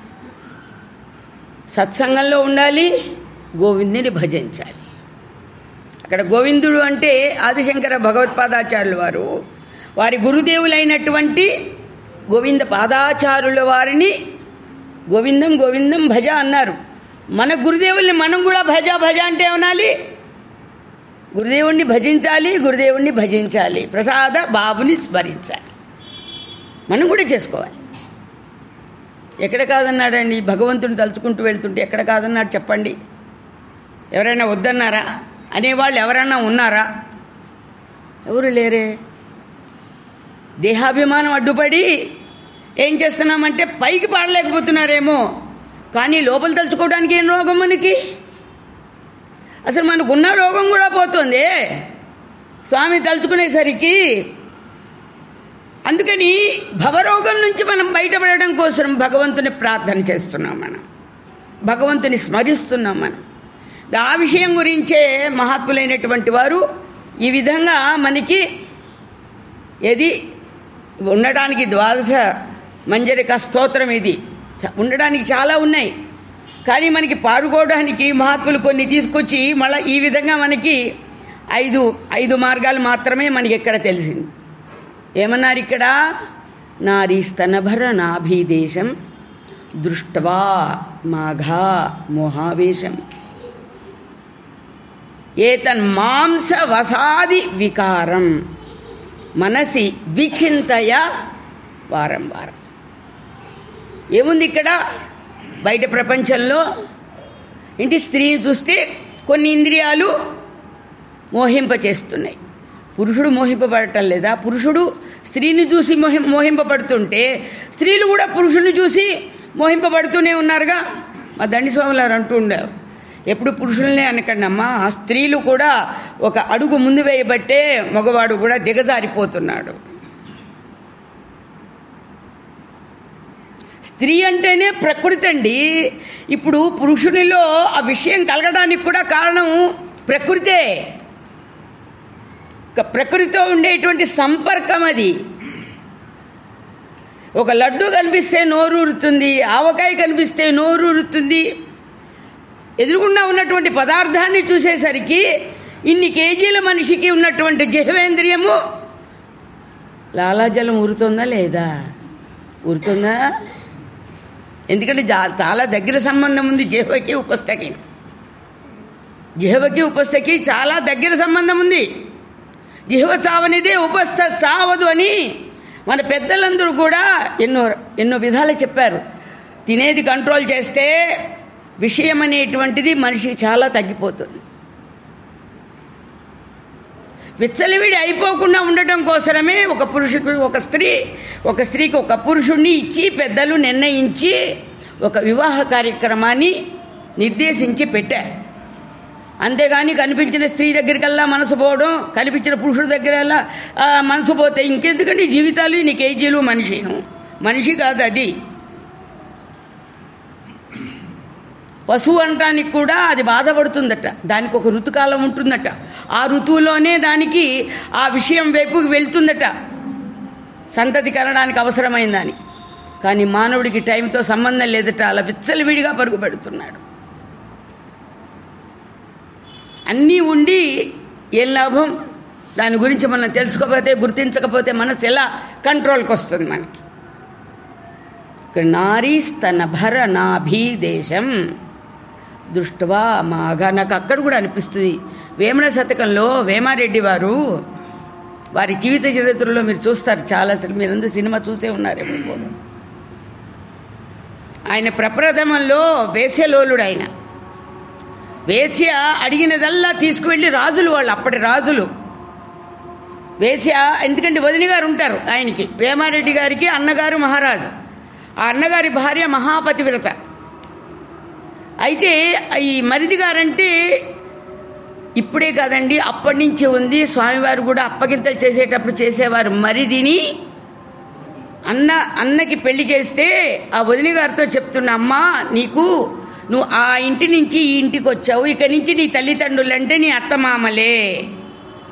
సత్సంగంలో ఉండాలి గోవిందుని భజించాలి అక్కడ గోవిందుడు అంటే ఆదిశంకర భగవత్పాదాచార్యుల వారు వారి గురుదేవులైనటువంటి గోవింద పాదాచారుల వారిని గోవిందం గోవిందం భజ అన్నారు మన గురుదేవుల్ని మనం కూడా భజ భజ అంటే ఏమనాలి గురుదేవుణ్ణి భజించాలి గురుదేవుణ్ణి భజించాలి ప్రసాద బాబుని స్మరించాలి మనం కూడా చేసుకోవాలి ఎక్కడ కాదన్నాడండి భగవంతుని తలుచుకుంటూ వెళ్తుంటే ఎక్కడ కాదన్నాడు చెప్పండి ఎవరైనా వద్దన్నారా అనేవాళ్ళు ఎవరైనా ఉన్నారా ఎవరు లేరే దేహాభిమానం అడ్డుపడి ఏం చేస్తున్నామంటే పైకి పాడలేకపోతున్నారేమో కానీ లోపల తలుచుకోవడానికి ఏం రోగం మనకి అసలు మనకున్న రోగం కూడా పోతుంది స్వామి తలుచుకునేసరికి అందుకని భవరోగం నుంచి మనం బయటపడడం కోసం భగవంతుని ప్రార్థన చేస్తున్నాం మనం భగవంతుని స్మరిస్తున్నాం మనం ఆ విషయం గురించే మహాత్ములైనటువంటి వారు ఈ విధంగా మనకి ఏది ఉండడానికి ద్వాదశ మంజరిక స్తోత్రం ఇది ఉండడానికి చాలా ఉన్నాయి కానీ మనకి పాడుకోవడానికి మహాత్ములు కొన్ని తీసుకొచ్చి మళ్ళీ ఈ విధంగా మనకి ఐదు ఐదు మార్గాలు మాత్రమే మనకి ఎక్కడ తెలిసింది ఏమన్నారు ఇక్కడ నారీ స్తనభర నాభీదేశం దృష్టవా మాఘా మోహావేశం ఏతన్ మాంస వసాది వికారం మనసి విచింతయ వారం వారం ఏముంది ఇక్కడ బయట ప్రపంచంలో ఇంటి స్త్రీని చూస్తే కొన్ని ఇంద్రియాలు మోహింపచేస్తున్నాయి పురుషుడు మోహింపబడటం లేదా పురుషుడు స్త్రీని చూసి మోహి మోహింపబడుతుంటే స్త్రీలు కూడా పురుషుని చూసి మోహింపబడుతూనే ఉన్నారుగా మా దండి స్వాములారు అంటూ ఉండేవారు ఎప్పుడు పురుషులనే అనకండి అమ్మా ఆ స్త్రీలు కూడా ఒక అడుగు ముందు వేయబట్టే మగవాడు కూడా దిగజారిపోతున్నాడు స్త్రీ అంటేనే ప్రకృతి అండి ఇప్పుడు పురుషునిలో ఆ విషయం కలగడానికి కూడా కారణం ప్రకృతే ఒక ప్రకృతితో ఉండేటువంటి సంపర్కం అది ఒక లడ్డు కనిపిస్తే నోరూరుతుంది ఆవకాయ కనిపిస్తే నోరూరుతుంది ఎదురుగుండా ఉన్నటువంటి పదార్థాన్ని చూసేసరికి ఇన్ని కేజీల మనిషికి ఉన్నటువంటి జిహ్వేంద్రియము లాలాజలం ఊరుతుందా లేదా ఊరుతుందా ఎందుకంటే జా- చాలా దగ్గర సంబంధం ఉంది జిహ్వకి ఉపస్థకి జిహ్వకి ఉపస్థకి చాలా దగ్గర సంబంధం ఉంది జిహ్వ చావనిదే ఉపస్థ చావదు అని మన పెద్దలందరూ కూడా ఎన్నో ఎన్నో విధాలు చెప్పారు తినేది కంట్రోల్ చేస్తే విషయం అనేటువంటిది మనిషికి చాలా తగ్గిపోతుంది విచ్చలవిడి అయిపోకుండా ఉండటం కోసమే ఒక పురుషుకు ఒక స్త్రీ ఒక స్త్రీకి ఒక పురుషుణ్ణి ఇచ్చి పెద్దలు నిర్ణయించి ఒక వివాహ కార్యక్రమాన్ని నిర్దేశించి పెట్టారు అంతేగాని కనిపించిన స్త్రీ దగ్గరికల్లా మనసు పోవడం కనిపించిన పురుషుడి దగ్గరల్లా ఆ, మనసు పోతే ఇంకెందుకండి జీవితాలు నీ కేజీలు మనిషిను మనిషి కాదు అది పశువు అనటానికి కూడా అది బాధపడుతుందట దానికి ఒక ఋతుకాలం ఉంటుందట ఆ ఋతువులోనే దానికి ఆ విషయం వైపుకి వెళ్తుందట సంతతి కనడానికి అవసరమైన దానికి కానీ మానవుడికి టైంతో సంబంధం లేదట అలా విచ్చలవిడిగా పరుగు పెడుతున్నాడు అన్నీ ఉండి ఏం లాభం దాని గురించి మనం తెలుసుకోకపోతే గుర్తించకపోతే మనసు ఎలా కంట్రోల్కి వస్తుంది మనకి ఇక్కడ నారీ స్తన భర నాభీ దేశం దృష్టవా మాగా నాకు అక్కడ కూడా అనిపిస్తుంది వేమన శతకంలో వేమారెడ్డి వారు వారి జీవిత చరిత్రలో మీరు చూస్తారు చాలా అసలు మీరందరూ సినిమా చూసే ఉన్నారేమో పోను. ఆయన ప్రప్రథమంలో వేశ్యలోలుడు ఆయన వేశ్య అడిగినదల్లా తీసుకువెళ్ళి రాజులు వాళ్ళు అప్పటి రాజులు వేశ్య ఎందుకంటే వదిన గారు ఉంటారు ఆయనకి వేమారెడ్డి గారికి అన్నగారు మహారాజు ఆ అన్నగారి భార్య మహాపతివ్రత అయితే ఈ మరిది గారంటే ఇప్పుడే కాదండి అప్పటి నుంచి ఉంది స్వామివారు కూడా అప్పగింతలు చేసేటప్పుడు చేసేవారు మరిదిని అన్న అన్నకి పెళ్లి చేస్తే ఆ వదిన గారితో చెప్తున్నా అమ్మా నీకు నువ్వు ఆ ఇంటి నుంచి ఈ ఇంటికి వచ్చావు ఇక నుంచి నీ తల్లిదండ్రులంటే నీ అత్తమామలే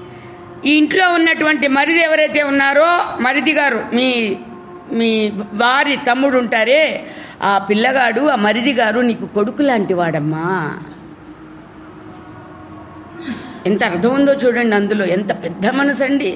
ఈ ఇంట్లో ఉన్నటువంటి మరిది ఎవరైతే ఉన్నారో మరిది గారు మీ మీ వారి తమ్ముడు ఉంటారే ఆ పిల్లగాడు ఆ మరిది గారు నీకు కొడుకు లాంటి వాడమ్మా ఎంత అర్థం ఉందో చూడండి అందులో ఎంత పెద్ద మనసు అండి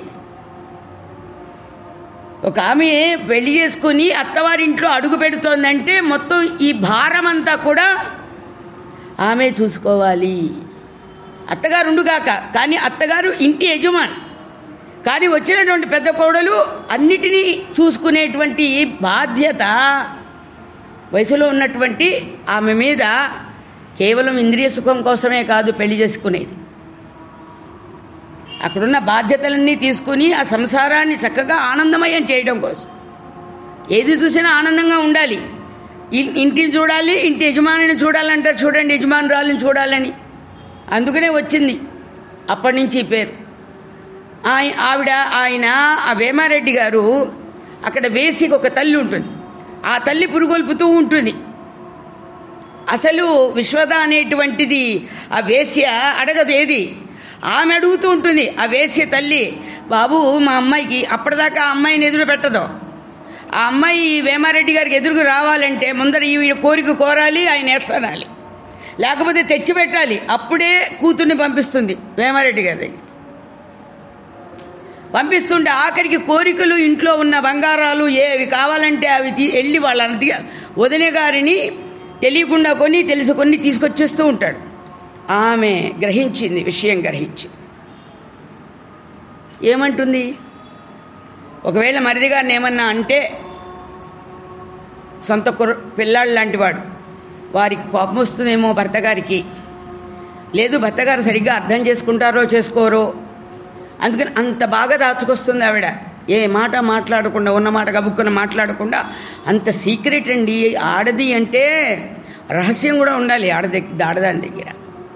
ఒక ఆమె పెళ్లి చేసుకుని అత్తవారింట్లో అడుగు పెడుతోందంటే మొత్తం ఈ భారం అంతా కూడా ఆమె చూసుకోవాలి అత్తగారు ఉండుగాక కానీ అత్తగారు ఇంటి యజమాని కానీ వచ్చినటువంటి పెద్ద కోడలు అన్నిటినీ చూసుకునేటువంటి బాధ్యత వయసులో ఉన్నటువంటి ఆమె మీద కేవలం ఇంద్రియ సుఖం కోసమే కాదు పెళ్లి చేసుకునేది అక్కడున్న బాధ్యతలన్నీ తీసుకుని ఆ సంసారాన్ని చక్కగా ఆనందమయం చేయడం కోసం ఏది చూసినా ఆనందంగా ఉండాలి ఇ- ఇంటిని చూడాలి ఇంటి యజమానిని చూడాలంటారు చూడండి యజమానురాలిని చూడాలని అందుకనే వచ్చింది అప్పటి నుంచి ఈ పేరు ఆయ- ఆవిడ ఆయన ఆ వేమారెడ్డి గారు అక్కడ వేసికి ఒక తల్లి ఉంటుంది ఆ తల్లి పురుగొల్పుతూ ఉంటుంది అసలు విశ్వద అనేటువంటిది ఆ వేశ్య అడగదు ఏది ఆమె అడుగుతూ ఉంటుంది ఆ వేశ్య తల్లి బాబు మా అమ్మాయికి అప్పటిదాకా ఆ అమ్మాయిని ఎదురు పెట్టదు ఆ అమ్మాయి ఈ వేమారెడ్డి గారికి ఎదురుకు రావాలంటే ముందర ఈ కోరిక కోరాలి ఆయన ఎత్తనాలి లేకపోతే తెచ్చి పెట్టాలి అప్పుడే కూతుర్ని పంపిస్తుంది వేమారెడ్డి గారి దగ్గర పంపిస్తుంటే ఆఖరికి కోరికలు ఇంట్లో ఉన్న బంగారాలు ఏవి కావాలంటే అవి తీ- వెళ్ళి వాళ్ళ అన్నది వదిన గారిని తెలియకుండా కొని తెలుసుకొని తీసుకొచ్చేస్తూ ఉంటాడు ఆమె గ్రహించింది విషయం గ్రహించి ఏమంటుంది ఒకవేళ మరిది గారిని ఏమన్నా అంటే సొంత కుర్ర పిల్లాడు లాంటివాడు వారికి కోపం వస్తుందేమో భర్త గారికి లేదు భర్త గారు సరిగ్గా అర్థం చేసుకుంటారో చేసుకోరో అందుకని అంత బాగా దాచుకొస్తుంది ఆవిడ ఏ మాట మాట్లాడకుండా ఉన్న మాట గబుక్కున మాట్లాడకుండా అంత సీక్రెట్ అండి ఆడది అంటే రహస్యం కూడా ఉండాలి ఆడది ఆడదాని దగ్గర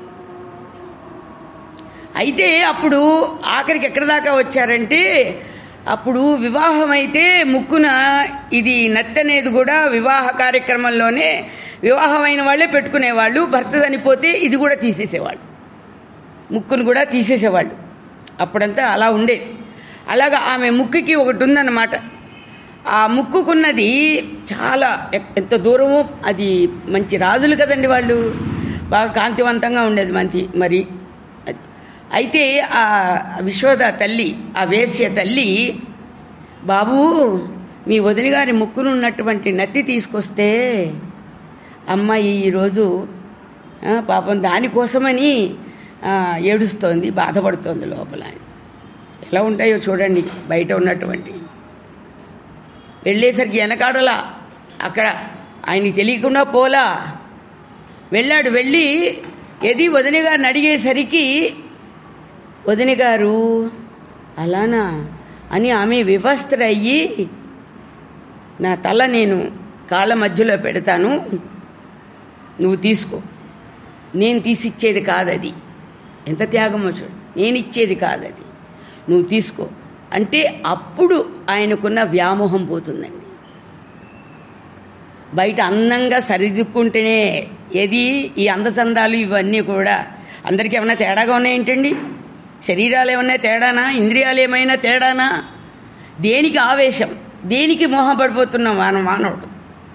అయితే అప్పుడు ఆఖరికి ఎక్కడి దాకా వచ్చారంటే అప్పుడు వివాహం అయితే ముక్కున ఇది నత్తి అనేది కూడా వివాహ కార్యక్రమంలోనే వివాహమైన వాళ్ళే పెట్టుకునేవాళ్ళు భర్త చనిపోతే ఇది కూడా తీసేసేవాళ్ళు ముక్కును కూడా తీసేసేవాళ్ళు అప్పుడంతా అలా ఉండేది అలాగా ఆమె ముక్కుకి ఒకటి ఉందన్నమాట ఆ ముక్కుకున్నది చాలా ఎ- ఎంత దూరమో అది మంచి రాజులు కదండి వాళ్ళు బాగా కాంతివంతంగా ఉండేది మంచి మరి అది. అయితే ఆ విశ్వద తల్లి ఆ వేశ్య తల్లి బాబు మీ వదిన గారి ముక్కునున్నటువంటి నత్తి తీసుకొస్తే అమ్మాయి ఈరోజు ఆ, పాపం దానికోసమని ఆ, ఏడుస్తోంది బాధపడుతోంది లోపల ఎలా ఉంటాయో చూడండి బయట ఉన్నటువంటి వెళ్ళేసరికి వెనకాడలా అక్కడ ఆయనకి తెలియకుండా పోలా వెళ్ళాడు వెళ్ళి ఎది వదిన గారిని అడిగేసరికి వదిన గారు అలానా అని ఆమె వివస్త్ర అయ్యి నా తల నేను కాళ్ళ మధ్యలో పెడతాను నువ్వు తీసుకో నేను తీసిచ్చేది కాదది ఎంత త్యాగమో చూడు నేను ఇచ్చేది కాదది నువ్వు తీసుకో అంటే అప్పుడు ఆయనకున్న వ్యామోహం పోతుందండి బయట అందంగా సరిదిక్కుంటేనే ఏది ఈ అందచందాలు ఇవన్నీ కూడా అందరికీ ఏమైనా తేడాగా ఉన్నాయేంటండి శరీరాలు ఏమన్నా తేడానా ఇంద్రియాలు ఏమైనా తేడానా దేనికి ఆవేశం దేనికి మోహపడిపోతున్నాం మాన మానవుడు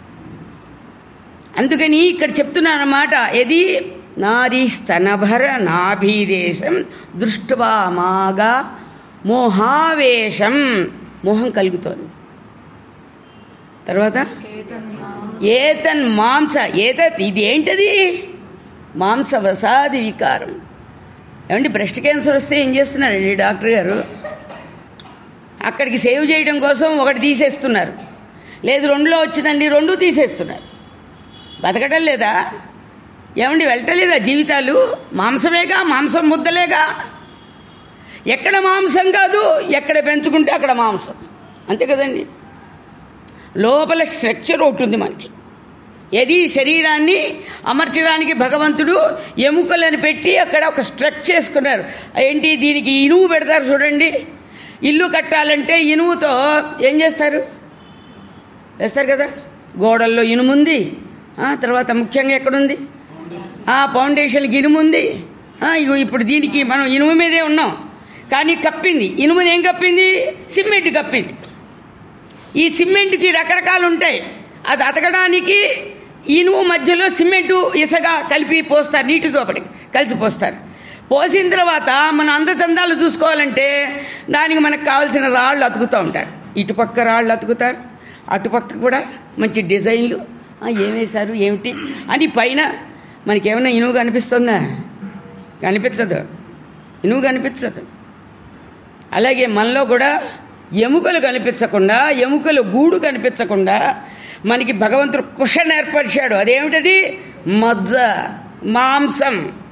అందుకని ఇక్కడ చెప్తున్నానమాట ఏది నారీ స్తనభర నాభీదేశం దృష్ట్వా మాగా మోహావేశం మోహం కలుగుతోంది తర్వాత ఏతన్ మాంస ఏతత్ ఇది ఏంటది మాంస వసాది వికారం ఏమండి బ్రెస్ట్ క్యాన్సర్ వస్తే ఏం చేస్తున్నారండి డాక్టర్ గారు అక్కడికి సేవ్ చేయడం కోసం ఒకటి తీసేస్తున్నారు లేదు రెండులో వచ్చిందండి రెండు తీసేస్తున్నారు బతకడం లేదా ఏమండి వెళ్ళటలేదా జీవితాలు మాంసమేగా మాంసం ముద్దలేగా ఎక్కడ మాంసం కాదు ఎక్కడ పెంచుకుంటే అక్కడ మాంసం అంతే కదండి లోపల స్ట్రక్చర్ ఒకటి ఉంది మనకి ఏది శరీరాన్ని అమర్చడానికి భగవంతుడు ఎముకలను పెట్టి అక్కడ ఒక స్ట్రక్చర్ చేసుకున్నారు ఏంటి దీనికి ఇనుము పెడతారు చూడండి ఇల్లు కట్టాలంటే ఇనుముతో ఏం చేస్తారు వేస్తారు కదా గోడల్లో ఇనుము ఉంది ఆ, తర్వాత ముఖ్యంగా ఎక్కడుంది ఆ ఫౌండేషన్కి ఇనుము ఉంది ఆ, ఇగో ఇప్పుడు దీనికి మనం ఇనుము మీదే ఉన్నాం కానీ కప్పింది ఇనుముని ఏం కప్పింది సిమెంట్ కప్పింది ఈ సిమెంట్కి రకరకాలు ఉంటాయి అది అతకడానికి ఇనుము మధ్యలో సిమెంటు ఇసగ కలిపి పోస్తారు నీటితో పడి కలిసి పోస్తారు పోసిన తర్వాత మన అందచందాలు చూసుకోవాలంటే దానికి మనకు కావాల్సిన రాళ్ళు అతుకుతూ ఉంటారు ఇటుపక్క రాళ్ళు అతుకుతారు అటుపక్క కూడా మంచి డిజైన్లు ఆ, ఏం వేశారు ఏమిటి అని పైన మనకేమైనా ఇనుము కనిపిస్తుందా కనిపించదు ఇనుము కనిపించదు అలాగే మనలో కూడా ఎముకలు కనిపించకుండా ఎముకలు గూడు కనిపించకుండా మనకి భగవంతుడు కుషన్ ఏర్పరిచాడు అదేమిటది మజ్జ మాంసం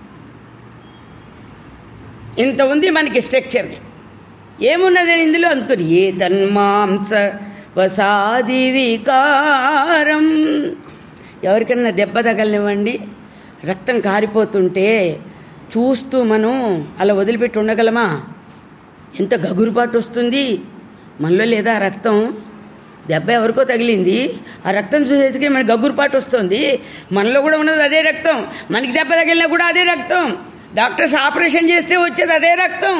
ఇంత ఉంది మనకి స్ట్రక్చర్కి ఏమున్నది ఇందులో అనుకుని ఏ తన్మాంస వసాది వికారం ఎవరికన్నా దెబ్బ తగలనివ్వండి రక్తం కారిపోతుంటే చూస్తూ మనం అలా వదిలిపెట్టి ఉండగలమా ఎంత గగురుపాటు వస్తుంది మనలో లేదా ఆ రక్తం దెబ్బ ఎవరికో తగిలింది ఆ రక్తం చూసేసరికి మనకి గగురుపాటు వస్తుంది మనలో కూడా ఉన్నది అదే రక్తం మనకి దెబ్బ తగిలినా కూడా అదే రక్తం డాక్టర్స్ ఆపరేషన్ చేస్తే వచ్చేది అదే రక్తం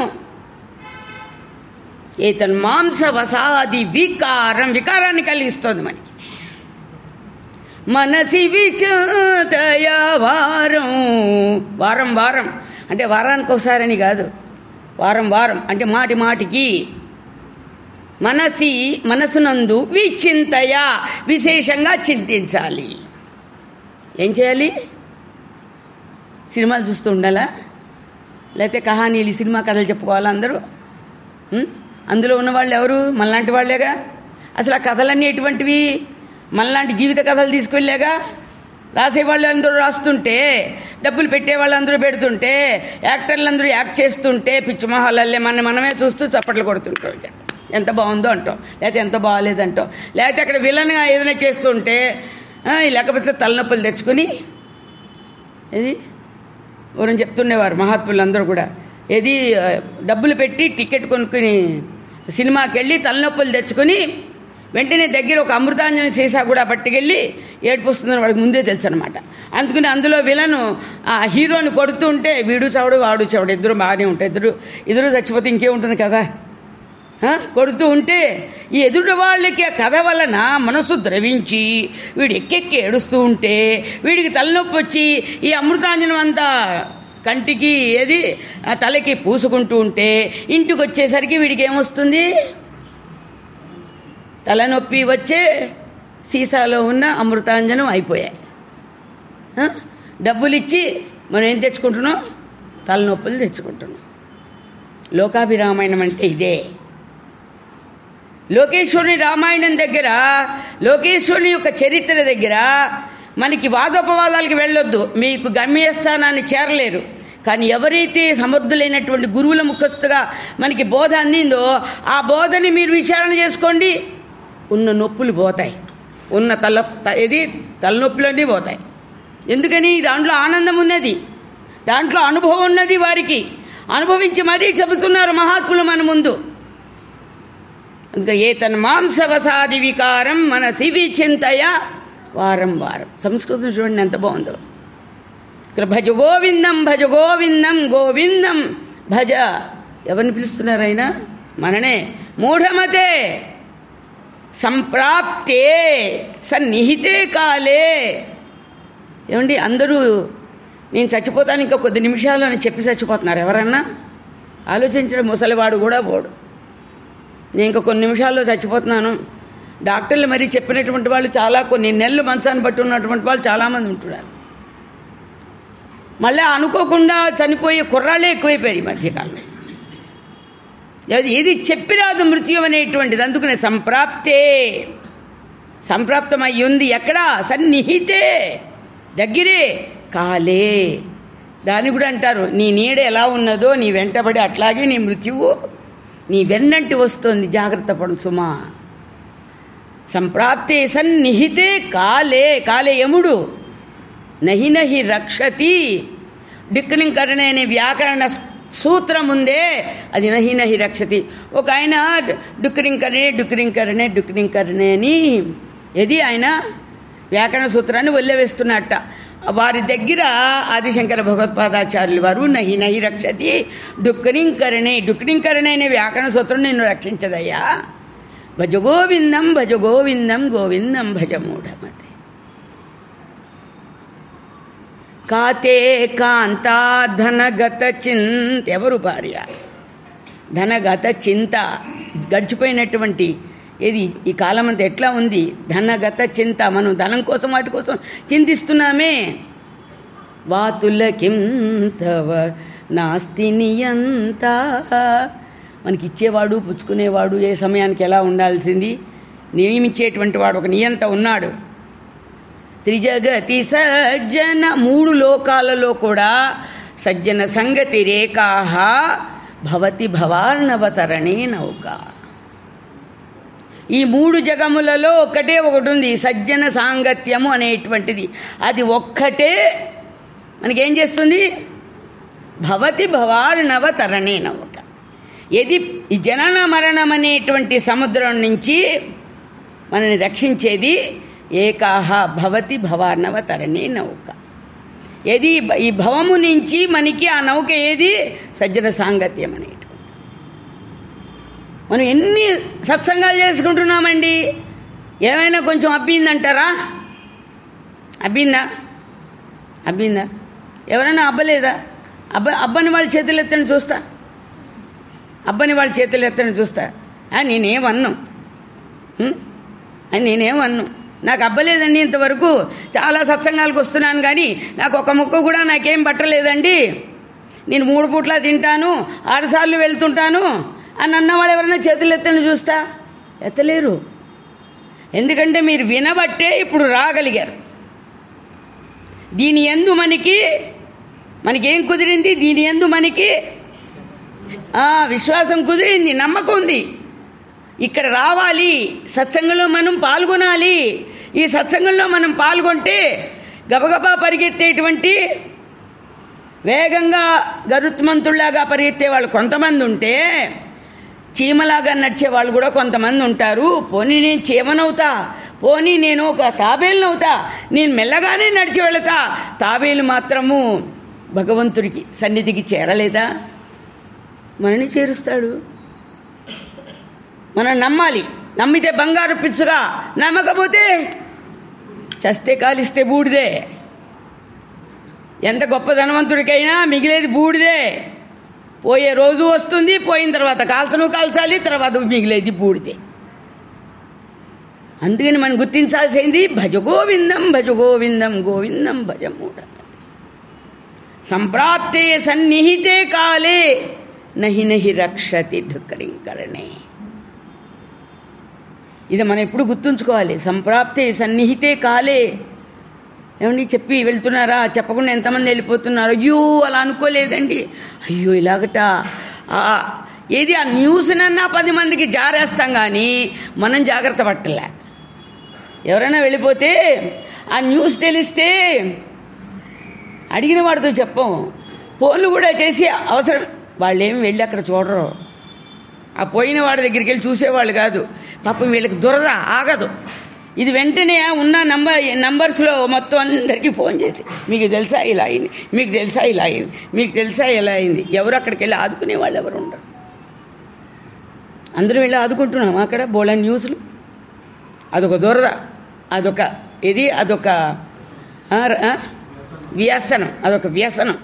ఏతన్ మాంస వసాది వికారం వికారాన్ని కలిగిస్తుంది మనకి మనసి విచతయ వారం వారం వారం అంటే వారానికి ఒకసారని కాదు వారం వారం అంటే మాటి మాటికి మనసి మనసునందు విచింతయ విశేషంగా చింతించాలి ఏం చేయాలి సినిమాలు చూస్తూ ఉండాలా లేకపోతే కహానీలు ఈ సినిమా కథలు చెప్పుకోవాలా అందరూ ఉం? అందులో ఉన్న వాళ్ళు ఎవరు మనలాంటి వాళ్ళేగా అసలు ఆ కథలన్నీ ఎటువంటివి మనలాంటి జీవిత కథలు తీసుకెళ్ళాగా రాసే వాళ్ళు అందరూ రాస్తుంటే డబ్బులు పెట్టే వాళ్ళందరూ పెడుతుంటే యాక్టర్లు అందరూ యాక్ట్ చేస్తుంటే పిచ్చి మొహాలల్లే మన మనమే చూస్తూ చప్పట్లు కొడుతుంటాం ఇక. ఎంత బాగుందో అంటాం లేకపోతే ఎంత బాగాలేదంటాం లేకపోతే అక్కడ విలన్గా ఏదైనా చేస్తుంటే ఆ, లేకపోతే తలనొప్పులు తెచ్చుకొని ఇది ఎవరని చెప్తుండేవారు మహాత్ములందరూ కూడా ఏది ఆ, డబ్బులు పెట్టి టికెట్ కొనుక్కుని సినిమాకి వెళ్ళి తలనొప్పులు తెచ్చుకొని వెంటనే దగ్గర ఒక అమృతాంజన సీసా కూడా పట్టుకెళ్ళి ఏడుపు వస్తుందని వాడికి ముందే తెలుసు అనమాట అందుకని అందులో విలను ఆ హీరోని కొడుతూ ఉంటే వీడు చవడు వాడు చవడు ఇద్దరు బాగానే ఉంటాయి ఇద్దరు ఇద్దరు చచ్చిపోతే ఇంకేముంటుంది కదా ఆ, కొడుతూ ఉంటే ఈ ఎదుటి వాళ్ళకి ఆ కథ వలన మనసు ద్రవించి వీడు ఎక్కెక్కి ఏడుస్తూ ఉంటే వీడికి తలనొప్పి వచ్చి ఈ అమృతాంజనం అంతా కంటికి ఏది ఆ తలకి పూసుకుంటూ ఉంటే ఇంటికి వచ్చేసరికి వీడికి ఏమొస్తుంది తలనొప్పి వచ్చే సీసాలో ఉన్న అమృతాంజనం అయిపోయాయి ఆ? డబ్బులు ఇచ్చి మనం ఏం తెచ్చుకుంటున్నాం తలనొప్పులు తెచ్చుకుంటున్నాం లోకాభిరామాయణం అంటే ఇదే లోకేశ్వరుని రామాయణం దగ్గర లోకేశ్వరుని యొక్క చరిత్ర దగ్గర మనకి వాదోపవాదాలకు వెళ్ళొద్దు మీకు గమ్యస్థానాన్ని చేరలేరు కానీ ఎవరైతే సమర్థులైనటువంటి గురువుల ముఖస్తుగా మనకి బోధ అందిందో ఆ బోధని మీరు విచారణ చేసుకోండి ఉన్న నొప్పులు పోతాయి ఉన్న తల త- ఇది తలనొప్పులన్నీ పోతాయి ఎందుకని దాంట్లో ఆనందం ఉన్నది దాంట్లో అనుభవం ఉన్నది వారికి అనుభవించి మరీ చెబుతున్నారు మహాత్ములు మన ముందు ఇంకా ఏ తన మాంసవసాది వికారం మన శివి చింతయ వారం వారం సంస్కృతం చూడండి ఎంత బాగుందో ఇక్కడ భజ గోవిందం భజ గోవిందం గోవిందం భజ ఎవరిని పిలుస్తున్నారు ఆయన మననే మూఢమతే సంప్రాప్తే సన్నిహితే కాలే ఏమండి అందరూ నేను చచ్చిపోతాను ఇంకా కొద్ది నిమిషాలు అని చెప్పి చచ్చిపోతున్నారు ఎవరన్నా ఆలోచించడం ముసలివాడు కూడా పోడు నేను ఇంకా కొన్ని నిమిషాల్లో చచ్చిపోతున్నాను డాక్టర్లు మరీ చెప్పినటువంటి వాళ్ళు చాలా కొన్ని నెలలు మంచాన్ని పట్టి ఉన్నటువంటి వాళ్ళు చాలామంది ఉంటున్నారు మళ్ళీ అనుకోకుండా చనిపోయే కుర్రాళ్ళే ఎక్కువైపోయారు ఈ మధ్యకాలంలో ఏది ఏది చెప్పిరాదు మృత్యు అనేటువంటిది అందుకనే సంప్రాప్తే సంప్రాప్తమై ఉంది ఎక్కడా సన్నిహితే దగ్గరే కాలే దాన్ని కూడా అంటారు నీ నీడ ఎలా ఉన్నదో నీ వెంటబడి అట్లాగే నీ మృత్యువు నీ వెన్నంటి వస్తుంది జాగ్రత్త పడు సుమా సంప్రాప్తే సన్నిహితే కాలే కాలే యముడు నహి నహి రక్షతి డిక్నింకరణే అనే వ్యాకరణ సూత్రం ఉందే అది నహి నహి రక్షతి ఒక ఆయన డుక్రింకరణే డుక్రింకరణే డుక్రింకరణే అని ఇది ఆయన వ్యాకరణ సూత్రాన్ని వదిలివేస్తున్నట్ట వారి దగ్గర ఆదిశంకర భగవత్పాదాచార్యులు వారు నహి నహి రక్షతి డుక్కరింకరణే డుక్కరింకరణే అనే వ్యాకరణ సూత్రం నిన్ను రక్షించదయ్యా భజ గోవిందం భజ గోవిందం గోవిందం భజ మూఢమతే కాతే కాంత ధనగత చింత ఎవరు భార్య ధనగత చింత గడిచిపోయినటువంటి ఏది ఈ కాలం అంతా ఎట్లా ఉంది ధనగత చింత మనం ధనం కోసం వాటి కోసం చింతిస్తున్నామే వాతులకిం తవ నాస్తి నియంత మనకి ఇచ్చేవాడు పుచ్చుకునేవాడు ఏ సమయానికి ఎలా ఉండాల్సింది నియమించేటువంటి వాడు ఒక నియంత ఉన్నాడు త్రిజగతి సజ్జన మూడు లోకాలలో కూడా సజ్జన సంగతి రేఖాహ భవతి భవార్ణవతరణే నౌక ఈ మూడు జగములలో ఒక్కటే ఒకటి ఉంది సజ్జన సాంగత్యము అనేటువంటిది అది ఒక్కటే మనకేం చేస్తుంది భవతి భవార్ణవ తరణే నౌక ఇది ఈ జనన మరణం అనేటువంటి సముద్రం నుంచి మనని రక్షించేది ఏకాహ భవతి భవార్ణవ తరణే నౌక ఏది ఈ భవము నుంచి మనకి ఆ నౌక ఏది సజ్జన సాంగత్యం అనేటువంటి మనం ఎన్ని సత్సంగాలు చేసుకుంటున్నామండి ఏమైనా కొంచెం అబ్బిందంటారా అబ్బిందా అబ్బిందా ఎవరైనా అబ్బలేదా అబ్బ అబ్బని వాళ్ళ చేతులు ఎత్తని చూస్తా అబ్బని వాళ్ళ చేతులు ఎత్తని చూస్తా ఆ, నేనేమన్ను ఉం? అని నేనేమన్ను నాకు అబ్బలేదండి ఇంతవరకు చాలా సత్సంగాలకు వస్తున్నాను కానీ నాకు ఒక ముక్క కూడా నాకేం పట్టలేదండి నేను మూడు పూట్ల తింటాను ఆరుసార్లు వెళ్తుంటాను అని అన్నవాళ్ళు ఎవరైనా చేతులు ఎత్తని చూస్తా ఎత్తలేరు ఎందుకంటే మీరు వినబట్టే ఇప్పుడు రాగలిగారు దీని ఎందు మనకి మనకేం కుదిరింది దీని ఎందు మనకి ఆ, విశ్వాసం కుదిరింది నమ్మకం ఉంది ఇక్కడ రావాలి సత్సంగంలో మనం పాల్గొనాలి ఈ సత్సంగంలో మనం పాల్గొంటే గబగబా పరిగెత్తేటువంటి వేగంగా గరుత్మంతుల్లాగా పరిగెత్తే వాళ్ళు కొంతమంది ఉంటే చీమలాగా నడిచే వాళ్ళు కూడా కొంతమంది ఉంటారు పోనీ నేను చీమనవుతా పోనీ నేను ఒక తాబేలునవుతా నేను మెల్లగానే నడిచి వెళతా తాబేలు మాత్రము భగవంతుడికి సన్నిధికి చేరలేదా మనని చేరుస్తాడు మనం నమ్మాలి నమ్మితే బంగారు పిచ్చుగా నమ్మకపోతే చస్తే కాలిస్తే బూడిదే ఎంత గొప్ప ధనవంతుడికైనా మిగిలేది బూడిదే పోయే రోజు వస్తుంది పోయిన తర్వాత కాల్చను కాల్చాలి తర్వాత మిగిలేది బూడిదే అందుకని మనం గుర్తించాల్సింది భజ గోవిందం భజ గోవిందం గోవిందం భజ మూఢ సంప్రాప్తే సన్నిహితే కాలే నహి నహి రక్షతి ఢుక్కరింకరణే ఇది మనం ఎప్పుడు గుర్తుంచుకోవాలి సంప్రాప్తే సన్నిహితే కాలే ఏమండి చెప్పి వెళ్తున్నారా చెప్పకుండా ఎంతమంది వెళ్ళిపోతున్నారు అయ్యో అలా అనుకోలేదండి అయ్యో ఇలాగట ఆ, ఏది ఆ న్యూస్నన్నా పది మందికి జారేస్తాం కానీ మనం జాగ్రత్త పట్టలే ఎవరైనా వెళ్ళిపోతే ఆ న్యూస్ తెలిస్తే అడిగిన వాడితో చెప్పం ఫోన్లు కూడా చేసి అవసరం వాళ్ళు ఏమి వెళ్ళి అక్కడ చూడరు ఆ పోయిన వాడి దగ్గరికి వెళ్ళి చూసేవాళ్ళు కాదు పాపం వీళ్ళకి దురద ఆగదు ఇది వెంటనే ఉన్న నంబర్ నంబర్స్లో మొత్తం అందరికీ ఫోన్ చేసి మీకు తెలుసా ఇలా అయింది మీకు తెలుసా ఇలా అయింది మీకు తెలుసా ఇలా అయింది ఎవరు అక్కడికి వెళ్ళి ఆదుకునే వాళ్ళు ఎవరు ఉండరు అందరూ వెళ్ళి ఆదుకుంటున్నాం అక్కడ బోళ న్యూస్లు అదొక దురద అదొక ఇది అదొక ఆ, ఆ, వ్యసనం అదొక వ్యసనం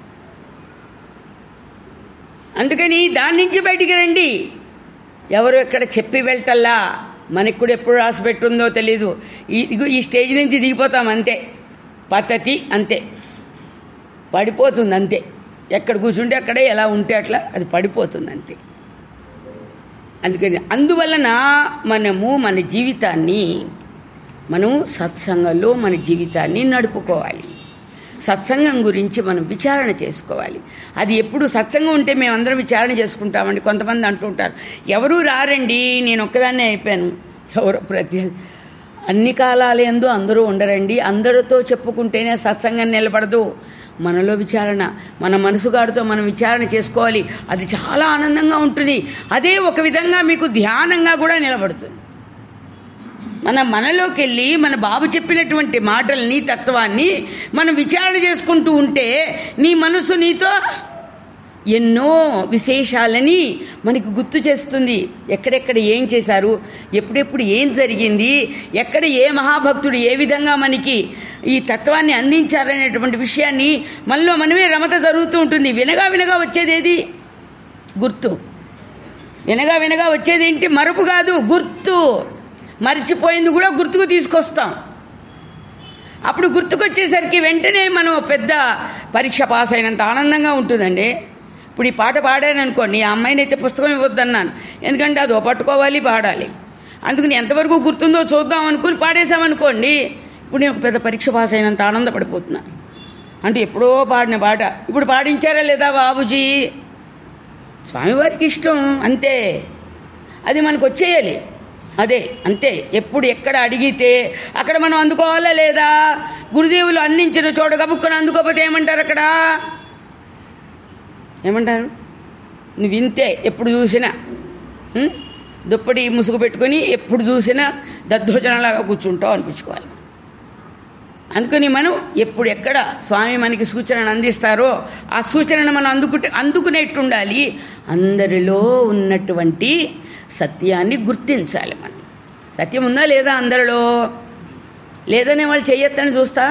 అందుకని దాని నుంచి బయటికి రండి ఎవరు ఎక్కడ చెప్పి వెళ్ళటల్లా మనకి కూడా ఎప్పుడు రాసి పెట్టుందో తెలీదు ఈ ఇదిగో ఈ స్టేజ్ నుంచి దిగిపోతాం అంతే పద్ధతి అంతే పడిపోతుంది అంతే ఎక్కడ కూర్చుంటే అక్కడే ఎలా ఉంటే అట్లా అది పడిపోతుంది అంతే అందుకని అందువలన మనము మన జీవితాన్ని మనం సత్సంగంలో మన జీవితాన్ని నడుపుకోవాలి సత్సంగం గురించి మనం విచారణ చేసుకోవాలి అది ఎప్పుడు సత్సంగం ఉంటే మేమందరం విచారణ చేసుకుంటామండి కొంతమంది అంటుంటారు ఎవరు రారండి నేను ఒక్కదాన్నే అయిపోయాను ఎవరు ప్రతి అన్ని కాలాల ఎందు అందరూ ఉండరండి అందరితో చెప్పుకుంటేనే సత్సంగం నిలబడదు మనలో విచారణ మన మనసుగాడితో మనం విచారణ చేసుకోవాలి అది చాలా ఆనందంగా ఉంటుంది అదే ఒక విధంగా మీకు ధ్యానంగా కూడా నిలబడుతుంది మన మనలోకి వెళ్ళి మన బాబు చెప్పినటువంటి మాటల్ని తత్వాన్ని మనం విచారణ చేసుకుంటూ ఉంటే నీ మనసు నీతో ఎన్నో విశేషాలని మనకి గుర్తు చేస్తుంది ఎక్కడెక్కడ ఏం చేశారు ఎప్పుడెప్పుడు ఏం జరిగింది ఎక్కడ ఏ మహాభక్తుడు ఏ విధంగా మనకి ఈ తత్వాన్ని అందించారనేటువంటి విషయాన్ని మనలో మనమే రమత జరుగుతూ ఉంటుంది వినగా వినగా వచ్చేది ఏది గుర్తు వినగా వినగా వచ్చేది ఏంటి మరపు కాదు గుర్తు మర్చిపోయింది కూడా గుర్తుకు తీసుకొస్తాం అప్పుడు గుర్తుకొచ్చేసరికి వెంటనే మనం పెద్ద పరీక్ష పాస్ అయినంత ఆనందంగా ఉంటుందండి ఇప్పుడు ఈ పాట పాడాను అనుకోండి ఆ అమ్మాయిని అయితే పుస్తకం ఇవ్వద్దన్నాను ఎందుకంటే అది ఓ పట్టుకోవాలి పాడాలి అందుకని ఎంతవరకు గుర్తుందో చూద్దాం అనుకుని పాడేశామనుకోండి ఇప్పుడు నేను ఒక పెద్ద పరీక్ష పాస్ అయినంత ఆనందపడిపోతున్నా అంటే ఎప్పుడో పాడిన పాట ఇప్పుడు పాడించారా లేదా బాబుజీ స్వామివారికి ఇష్టం అంతే అది మనకు వచ్చేయాలి అదే అంతే ఎప్పుడు ఎక్కడ అడిగితే అక్కడ మనం అందుకోవాలా లేదా గురుదేవులు అందించిన చోట గబుక్కుని అందుకోకపోతే ఏమంటారు అక్కడ ఏమంటారు నువ్వు ఇంతే ఎప్పుడు చూసినా ఉం? దుప్పటి ముసుగు పెట్టుకొని ఎప్పుడు చూసినా దద్దోజనలాగా కూర్చుంటావు అనిపించుకోవాలి అందుకని మనం ఎప్పుడు ఎక్కడ స్వామి మనకి సూచనను అందిస్తారో ఆ సూచనను మనం అందుకుంటే అందుకునేట్టు ఉండాలి అందరిలో ఉన్నటువంటి సత్యాన్ని గుర్తించాలి మనం సత్యం ఉందా లేదా అందరిలో లేదనే వాళ్ళు చెయ్యొత్తని చూస్తా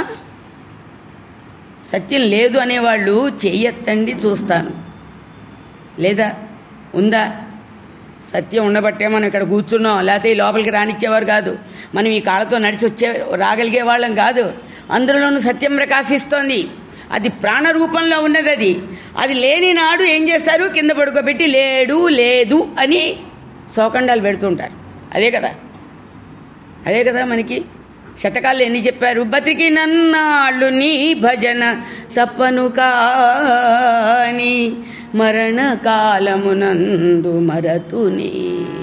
సత్యం లేదు అనేవాళ్ళు చెయ్యొత్తండి చూస్తాను లేదా ఉందా సత్యం ఉండబట్టే మనం ఇక్కడ కూర్చున్నాం లేకపోతే ఈ లోపలికి రానిచ్చేవారు కాదు మనం ఈ కాళ్ళతో నడిచి వచ్చే రాగలిగే వాళ్ళం కాదు అందులోనూ సత్యం ప్రకాశిస్తోంది అది ప్రాణ రూపంలో ఉన్నది అది అది లేని నాడు ఏం చేస్తారు కింద పడుకోబెట్టి లేడు లేదు అని శోకండాలు పెడుతుంటారు అదే కదా అదే కదా మనకి శతకాలు ఎన్ని చెప్పారు బతికి నన్నాళ్ళు నీ భజన తప్పను కాని మరణ కాలమునందు మరతుని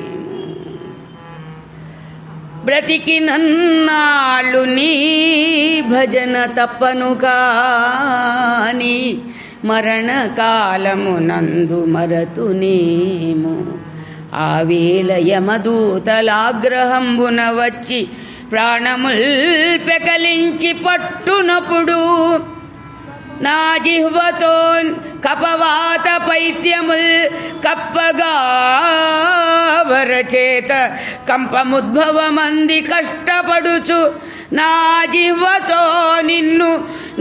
బ్రతికి నన్నాళ్ళు నీ భజన తప్పను కాని మరణ కాలమునందు మరతునేము ఆ వేళ యమదూతలాగ్రహంబున వచ్చి ప్రాణముల్ పెకలించి పట్టునప్పుడు నా జిహ్వతో కపవాత పైత్యముల్ కప్పగా వరచేత కంపముద్భవమంది కష్టపడుచు నా జిహ్వతో నిన్ను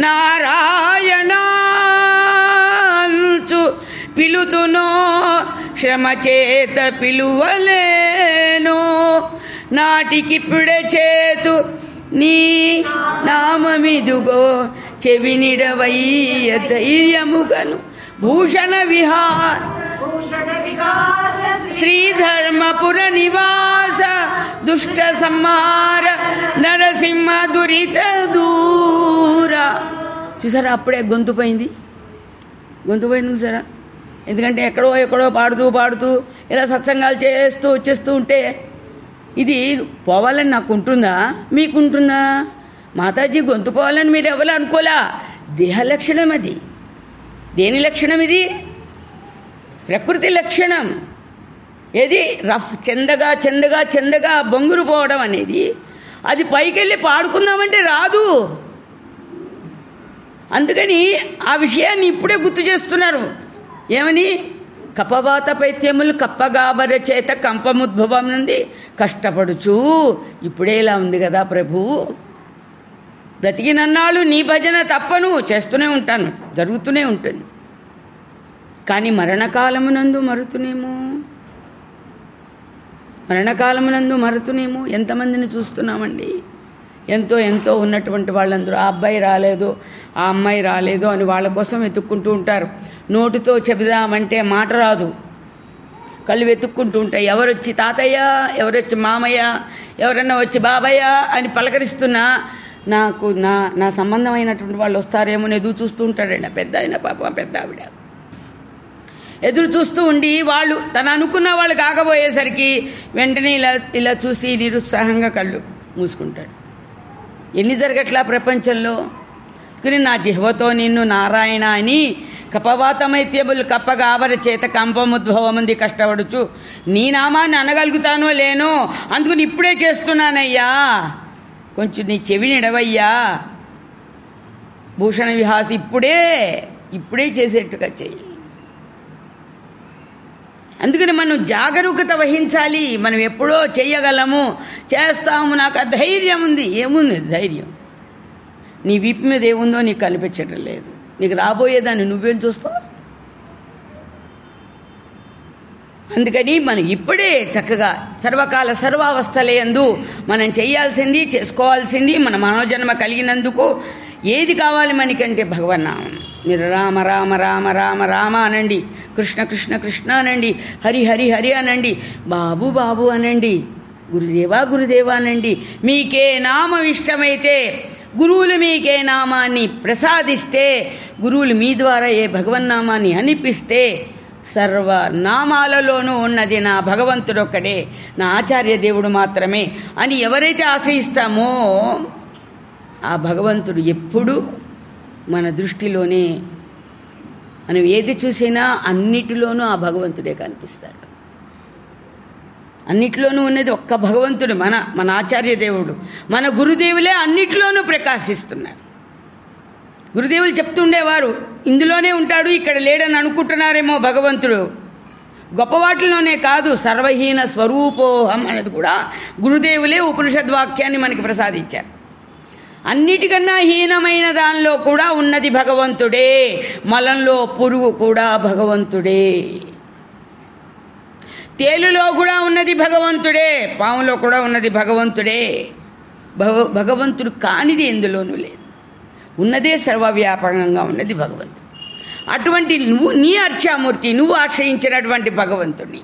నారాయణంచు పిలుతునో శ్రమ చేత పిలువలేను నాటికిప్పుడే చేతు నీ నామమిదుగో చెవినిడవయ్య ధైర్యముగను భూషణ విహార్ భూషణ వికాస శ్రీధర్మపుర నివాస దుష్ట సంహార నరసింహ దురిత దూర చూసారా అప్పుడే గొంతు పోయింది గొంతు పోయింది చూసారా ఎందుకంటే ఎక్కడో ఎక్కడో పాడుతూ పాడుతూ ఇలా సత్సంగాలు చేస్తూ వచ్చేస్తూ ఉంటే ఇది పోవాలని నాకు ఉంటుందా మీకుంటుందా మాతాజీ గొంతు పోవాలని మీరు ఎవరు అనుకోలా దేహ లక్షణం అది దేని లక్షణం ఇది ప్రకృతి లక్షణం ఏది రఫ్ చెందగా చెందగా చెందగా బొంగురు పోవడం అనేది అది పైకెళ్ళి పాడుకుందామంటే రాదు అందుకని ఆ విషయాన్ని ఇప్పుడే గుర్తు చేస్తున్నారు ఏమని కపవాత పైత్యములు కప్పగాబర చేత కంపముద్భవం నుండి కష్టపడుచు ఇప్పుడే ఇలా ఉంది కదా ప్రభు బ్రతికినన్నాళ్ళు నీ భజన తప్పను చేస్తూనే ఉంటాను జరుగుతూనే ఉంటుంది కానీ మరణకాలమునందు మరుతునేమో మరణకాలమునందు మరుతునేమో ఎంతమందిని చూస్తున్నామండి ఎంతో ఎంతో ఉన్నటువంటి వాళ్ళందరూ ఆ అబ్బాయి రాలేదు ఆ అమ్మాయి రాలేదు అని వాళ్ళ కోసం వెతుక్కుంటూ ఉంటారు నోటితో చెబుదామంటే మాట రాదు కళ్ళు వెతుక్కుంటూ ఉంటాయి ఎవరొచ్చి తాతయ్య ఎవరొచ్చి మామయ్య ఎవరన్నా వచ్చి బాబయ్య అని పలకరిస్తున్నా నాకు నా నా సంబంధమైనటువంటి వాళ్ళు వస్తారేమో అని ఎదురు చూస్తూ ఉంటాడండి ఆ పెద్ద ఆయన పాప పెద్ద ఆవిడ ఎదురు చూస్తూ ఉండి వాళ్ళు తను అనుకున్న వాళ్ళు కాకపోయేసరికి వెంటనే ఇలా ఇలా చూసి నిరుత్సాహంగా కళ్ళు మూసుకుంటాడు ఎన్ని జరగట్లా ప్రపంచంలో కానీ నా జిహ్వతో నిన్ను నారాయణ అని కపవాతమైత్యబుల్ కప్పగావర చేత కంపముద్భవముంది కష్టపడుచు నీ నామాన్ని అనగలుగుతానో లేనో అందుకని ఇప్పుడే చేస్తున్నానయ్యా కొంచెం నీ చెవిని ఎడవయ్యా భూషణ విహాసి ఇప్పుడే ఇప్పుడే చేసేట్టుగా చెయ్యి అందుకని మనం జాగరూకత వహించాలి మనం ఎప్పుడో చెయ్యగలము చేస్తాము నాకు ఆ ధైర్యం ఉంది ఏముంది ధైర్యం నీ వీపు మీద ఏముందో నీకు కనిపించటం లేదు నీకు రాబోయేదాన్ని నువ్వేం చూస్తావు అందుకని మనం ఇప్పుడే చక్కగా సర్వకాల సర్వావస్థలయందు మనం చేయాల్సింది చేసుకోవాల్సింది మన మనోజన్మ కలిగినందుకు ఏది కావాలి మనకంటే భగవన్నామం మీరు రామ రామ రామ రామ రామ అనండి కృష్ణ కృష్ణ కృష్ణ అనండి హరి హరి హరి అనండి బాబు బాబు అనండి గురుదేవా గురుదేవా అనండి మీకే నామం ఇష్టమైతే గురువులు మీకే నామాన్ని ప్రసాదిస్తే గురువులు మీ ద్వారా ఏ భగవన్నామాన్ని అనిపిస్తే సర్వ నామాలలోనూ ఉన్నది నా భగవంతుడు ఒక్కడే నా ఆచార్య దేవుడు మాత్రమే అని ఎవరైతే ఆశ్రయిస్తామో ఆ భగవంతుడు ఎప్పుడు మన దృష్టిలోనే మనం ఏది చూసినా అన్నిటిలోనూ ఆ భగవంతుడే కనిపిస్తాడు అన్నిటిలోనూ ఉన్నది ఒక్క భగవంతుడు మన మన ఆచార్య దేవుడు మన గురుదేవులే అన్నిటిలోనూ ప్రకాశిస్తున్నారు గురుదేవులు చెప్తుండేవారు ఇందులోనే ఉంటాడు ఇక్కడ లేడని అనుకుంటున్నారేమో భగవంతుడు గొప్పవాటిలోనే కాదు సర్వహీన స్వరూపోహం అనేది కూడా గురుదేవులే ఉపనిషద్ వాక్యాన్ని మనకి ప్రసాదించారు అన్నిటికన్నా హీనమైన దానిలో కూడా ఉన్నది భగవంతుడే మలంలో పురుగు కూడా భగవంతుడే తేలులో కూడా ఉన్నది భగవంతుడే పాములో కూడా ఉన్నది భగవంతుడే భగ భగవంతుడు కానిది ఎందులోనూ లేదు ఉన్నదే సర్వవ్యాపకంగా ఉన్నది భగవంతుడు అటువంటి నువ్వు నీ అర్చామూర్తి నువ్వు ఆశ్రయించినటువంటి భగవంతుడిని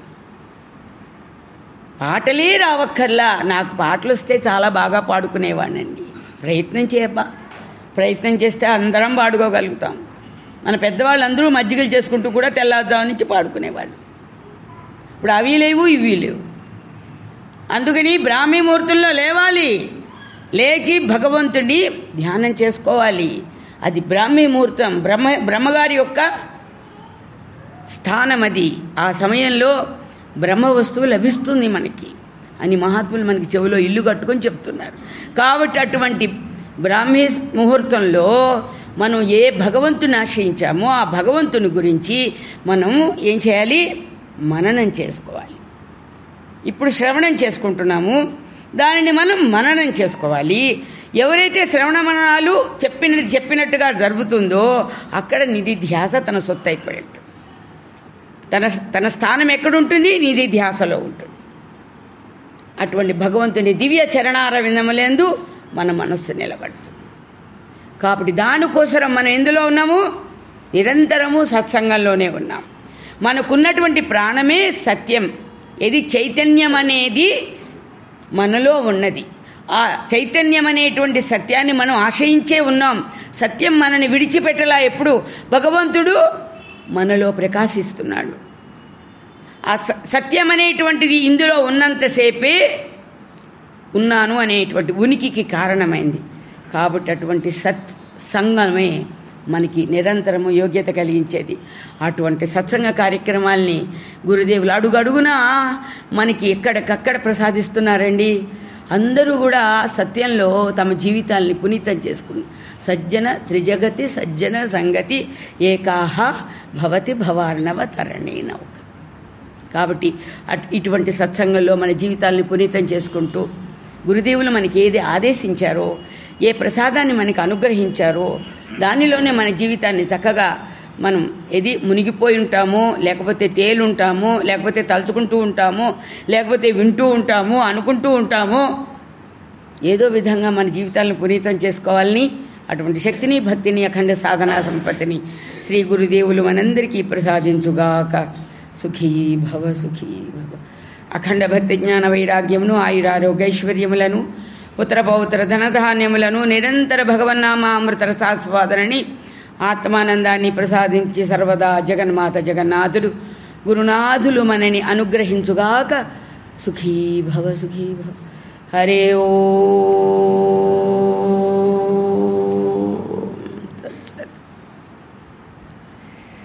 పాటలే రావక్కర్లా నాకు పాటలు వస్తే చాలా బాగా పాడుకునేవాడినండి ప్రయత్నం చేయబ్బా ప్రయత్నం చేస్తే అందరం పాడుకోగలుగుతాం మన పెద్దవాళ్ళందరూ మజ్జిగలు చేసుకుంటూ కూడా తెల్లారుజాము నుంచి పాడుకునేవాళ్ళు ఇప్పుడు అవి లేవు ఇవి లేవు అందుకని బ్రాహ్మీ ముహూర్తంలో లేవాలి లేచి భగవంతుడిని ధ్యానం చేసుకోవాలి అది బ్రాహ్మీ ముహూర్తం బ్రహ్మ బ్రహ్మగారి యొక్క స్థానం అది ఆ సమయంలో బ్రహ్మ వస్తువు లభిస్తుంది మనకి అని మహాత్ములు మనకి చెవిలో ఇల్లు కట్టుకొని చెప్తున్నారు కాబట్టి అటువంటి బ్రాహ్మీ ముహూర్తంలో మనం ఏ భగవంతుని ఆశ్రయించామో ఆ భగవంతుని గురించి మనం ఏం చేయాలి మననం చేసుకోవాలి ఇప్పుడు శ్రవణం చేసుకుంటున్నాము దానిని మనం మననం చేసుకోవాలి ఎవరైతే శ్రవణ మననాలు చెప్పినది చెప్పినట్టుగా జరుగుతుందో అక్కడ నిధి ధ్యాస తన సొత్తు అయిపోయినట్టు తన తన స్థానం ఎక్కడుంటుంది నిధి ధ్యాసలో ఉంటుంది అటువంటి భగవంతుని దివ్య చరణార విందములందు మన మనస్సు నిలబడుతుంది కాబట్టి దానికోసరం మనం ఎందులో ఉన్నాము నిరంతరము సత్సంగంలోనే ఉన్నాం మనకున్నటువంటి ప్రాణమే సత్యం ఇది చైతన్యం అనేది మనలో ఉన్నది ఆ చైతన్యం అనేటువంటి సత్యాన్ని మనం ఆశ్రయించే ఉన్నాం సత్యం మనని విడిచిపెట్టలా ఎప్పుడు భగవంతుడు మనలో ప్రకాశిస్తున్నాడు ఆ స- సత్యం అనేటువంటిది ఇందులో ఉన్నంతసేపే ఉన్నాను అనేటువంటి ఉనికికి కారణమైంది కాబట్టి అటువంటి సత్ సంగమే మనకి నిరంతరము యోగ్యత కలిగించేది అటువంటి సత్సంగ కార్యక్రమాల్ని గురుదేవులు అడుగడుగునా మనకి ఎక్కడికక్కడ ప్రసాదిస్తున్నారండి అందరూ కూడా సత్యంలో తమ జీవితాల్ని పునీతం చేసుకుని సజ్జన త్రిజగతి సజ్జన సంగతి ఏకాహ భవతి భవార్ణవ తరణీ నౌక కాబట్టి అట్- ఇటువంటి సత్సంగంలో మన జీవితాల్ని పునీతం చేసుకుంటూ గురుదేవులు మనకి ఏది ఆదేశించారో ఏ ప్రసాదాన్ని మనకి అనుగ్రహించారో దానిలోనే మన జీవితాన్ని చక్కగా మనం ఏది మునిగిపోయి ఉంటామో లేకపోతే తేలుంటామో లేకపోతే తలుచుకుంటూ ఉంటామో లేకపోతే వింటూ ఉంటామో అనుకుంటూ ఉంటామో ఏదో విధంగా మన జీవితాలను పునీతం చేసుకోవాలని అటువంటి శక్తిని భక్తిని అఖండ సాధనా సంపత్తిని శ్రీ గురుదేవులు మనందరికీ ప్రసాదించుగాక సుఖీ భవ సుఖీ భవ అఖండ భక్తి జ్ఞాన వైరాగ్యమును ఆయురారోగ్యైశ్వర్యములను పుత్ర పౌత్ర ధనధాన్యములను నిరంతర భగవన్నామామృత రసాస్వాదనని ఆత్మానందాన్ని ప్రసాదించి సర్వదా జగన్మాత జగన్నాథుడు గురునాథులు మనని అనుగ్రహించుగాక సుఖీ భవ సుఖీ భవ హరే ఓ తత్సత్